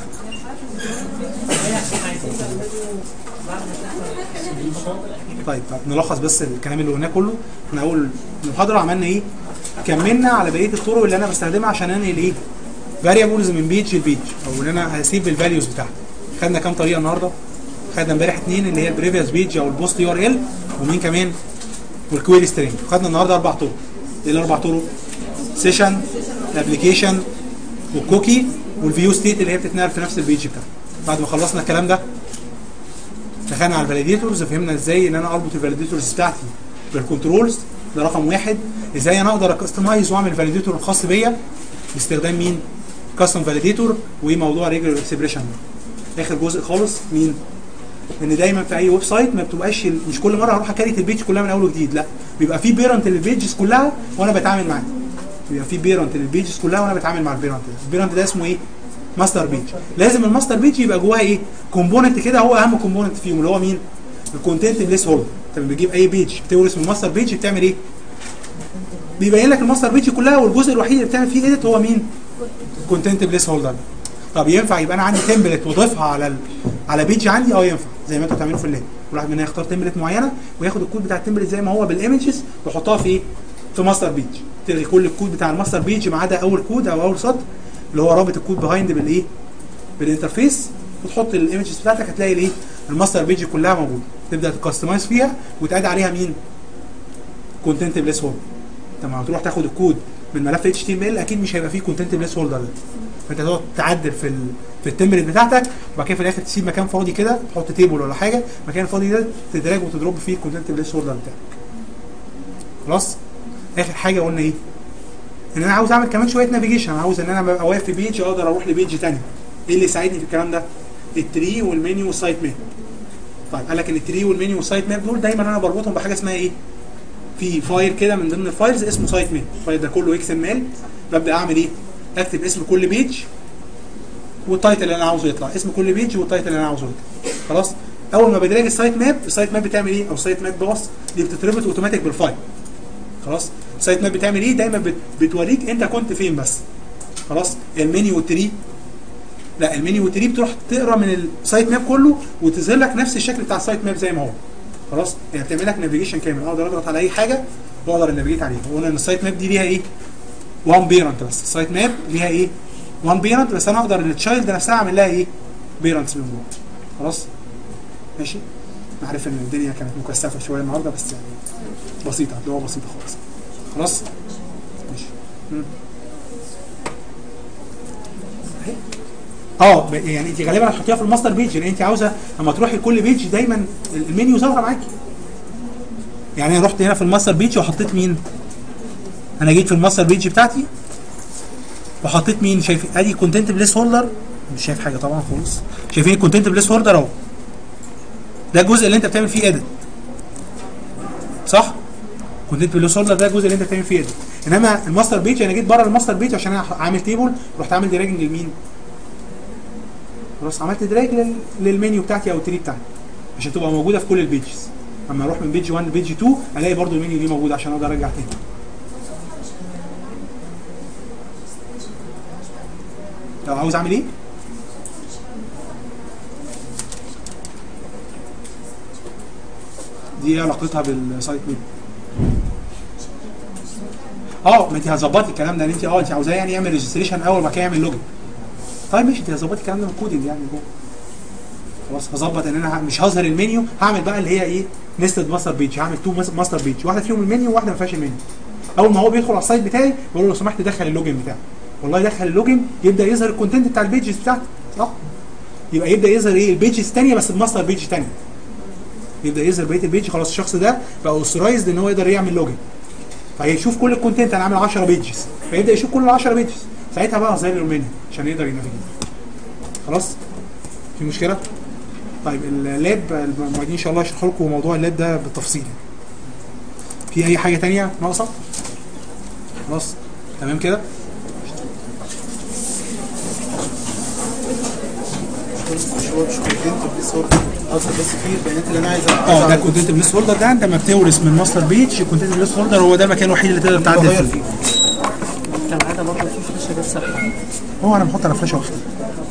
هي عشان عايزين نعمله بعد ما تحصل الخطوات الاخيره طيب طب نلخص بس الكلام اللي قلناه كله احنا اول محاضره عملنا ايه كملنا على بقيه الطرق اللي انا بستخدمها عشان انقل ايه فاريبلز من بيج لبيج او ان انا هسيب الفاليوز بتاعتي خدنا كام طريقه النهارده خدنا امبارح اثنين اللي هي البريفيوس بيج او البوست يو ار ال ومين كمان والكويري سترينج خدنا النهارده اربع طرق ايه الاربع طرق سيشن الابلكيشن والكوكي والفيو ستيت اللي هي بتتنقل في نفس البيج بتاعها بعد ما خلصنا الكلام ده دخلنا على الفاليديتورز فهمنا ازاي ان انا اربط الفاليديتورز بتاعتي بالكنترولز ده رقم واحد ازاي انا اقدر اكستمايز واعمل فاليديتور الخاص بيا باستخدام مين؟ كاستم فاليديتور وموضوع ريجولار اكسبريشن اخر جزء خالص مين؟ ان دايما في اي ويب سايت ما بتبقاش ال- مش كل مره هروح اكريت البيج كلها من اول وجديد لا بيبقى في بيرنت للبيجز كلها وانا بتعامل معاه بيبقى في بيرنت للبيجز كلها وانا بتعامل مع البيرنت ده البيرنت ده اسمه ايه؟ ماستر بيج لازم الماستر بيج يبقى جواها ايه؟ كومبوننت كده هو اهم كومبوننت فيهم اللي هو مين؟ الكونتنت بليس هولدر انت لما بتجيب اي بيج بتورث من الماستر بيج بتعمل ايه؟ بيبين لك الماستر بيج كلها والجزء الوحيد اللي بتعمل فيه ايديت هو مين؟ كونتنت بليس هولدر طب ينفع يبقى انا عندي تمبلت واضيفها على ال... على بيج عندي اه ينفع زي ما انتوا بتعملوا في اللاب كل واحد مننا يختار تمبلت معينه وياخد الكود بتاع التمبلت زي ما هو بالايمجز ويحطها في ايه؟ في ماستر بيج تلغي كل الكود بتاع الماستر بيج ما عدا اول كود او اول سطر اللي هو رابط الكود بيهايند بالايه؟ بالانترفيس وتحط الايمجز بتاعتك هتلاقي الايه؟ الماستر بيج كلها موجوده تبدا تكستمايز فيها وتعاد عليها مين؟ كونتنت بليس هولدر انت لما هتروح تاخد الكود من ملف اتش تي ام ال اكيد مش هيبقى فيه كونتنت بليس هولدر ده فانت تقعد تعدل في ال في التمبلت بتاعتك وبعد كده في الاخر تسيب مكان فاضي كده تحط تيبل ولا حاجه المكان الفاضي ده تدراج وتضرب فيه الكونتنت بليس هولدر بتاعك خلاص اخر حاجه قلنا ايه ان انا عاوز اعمل كمان شويه نافيجيشن انا عاوز ان انا ابقى واقف في بيج اقدر اروح لبيج ثانيه ايه اللي يساعدني في الكلام ده التري والمنيو والسايت ماب طيب قال لك ان التري والمنيو والسايت ماب دول دايما انا بربطهم بحاجه اسمها ايه في فايل كده من ضمن الفايلز اسمه سايت ماب الفايل ده كله اكس ام ال ببدا اعمل ايه اكتب اسم كل بيج والتايتل اللي انا عاوزه يطلع اسم كل بيج والتايتل اللي انا عاوزه يطلع خلاص اول ما بدراج السايت ماب السايت ماب بتعمل ايه او السايت ماب باص دي بتتربط اوتوماتيك بالفايل خلاص السايت ماب بتعمل ايه دايما بت- بتوريك انت كنت فين بس خلاص المنيو والتري لا المنيو والتري بتروح تقرا من السايت ماب كله وتظهر لك نفس الشكل بتاع السايت ماب زي ما هو خلاص يعني بتعمل لك نافيجيشن كامل اقدر اضغط على اي حاجه واقدر انافيجيت عليها وقلنا ان السايت ماب دي ليها ايه وان بيرنت بس السايت ماب ليها ايه وان بيرنت بس انا اقدر التشايلد نفسها اعمل لها ايه بيرنتس من جوه خلاص ماشي انا عارف ان الدنيا كانت مكثفه شويه النهارده بس يعني بسيطه اللي هو بسيطه خالص خلاص ماشي مم. أهي. اه ب- يعني انت غالبا هتحطيها في الماستر بيج لان انت عاوزه لما تروحي لكل بيج دايما المنيو ظاهره معاكي يعني انا رحت هنا في الماستر بيج وحطيت مين انا جيت في الماستر بيج بتاعتي وحطيت مين شايف ادي كونتنت بليس هولدر مش شايف حاجه طبعا خالص شايفين الكونتنت بليس هولدر اهو ده الجزء اللي انت بتعمل فيه اديت صح كونتنت بليس هولدر ده الجزء اللي انت بتعمل فيه اديت انما الماستر بيج انا جيت بره الماستر بيج عشان انا عامل تيبل رحت عامل دراجنج لمين خلاص عملت دراج لل... للمنيو بتاعتي او التري بتاعتي عشان تبقى موجوده في كل البيجز اما اروح من بيج 1 لبيج 2 الاقي برضو المنيو دي موجوده عشان اقدر ارجع تاني لو عاوز اعمل ايه دي ايه علاقتها بالسايت ميب اه ما انت هتظبطي الكلام ده ان انت اه انت عاوزاه يعني يعمل ريجستريشن اول ما كان يعمل لوجن طيب ماشي انت هتظبطي الكلام ده من الكودنج يعني جوه خلاص هظبط ان انا ه- مش هظهر المنيو هعمل بقى اللي هي ايه نستد ماستر بيج هعمل تو ماستر بيج واحده فيهم المنيو وواحده ما فيهاش المنيو اول ما هو بيدخل على السايت بتاعي بقول له لو سمحت دخل اللوجن بتاعك والله يدخل اللوجن يبدا يظهر الكونتنت بتاع البيجز بتاعتي صح يبقى يبدا يظهر ايه البيجز الثانيه بس بماستر بيج ثانيه يبدا يظهر بقيه البيج خلاص الشخص ده بقى اوثرايزد ان هو يقدر يعمل لوجن فهيشوف كل الكونتنت انا عامل 10 بيجز فيبدا يشوف كل ال 10 بيجز ساعتها بقى هظهر له المنيو عشان يقدر ينافيجيت خلاص في مشكله طيب اللاب المعيدين ان شاء الله يشرحوا لكم موضوع اللاب ده بالتفصيل في اي حاجه تانية ناقصه خلاص تمام كده مش هو مش كونتنت بس هو قصدي بس في البيانات اللي انا عايز اه ده كونتنت بليس هولدر ده انت لما بتورث من ماستر بيج الكونتنت بليس هولدر هو ده المكان الوحيد اللي تقدر تعدل بغير فيه فيه كان عاده برضه في فلاشه جت سابقه هو انا بحط على فلاشه واحده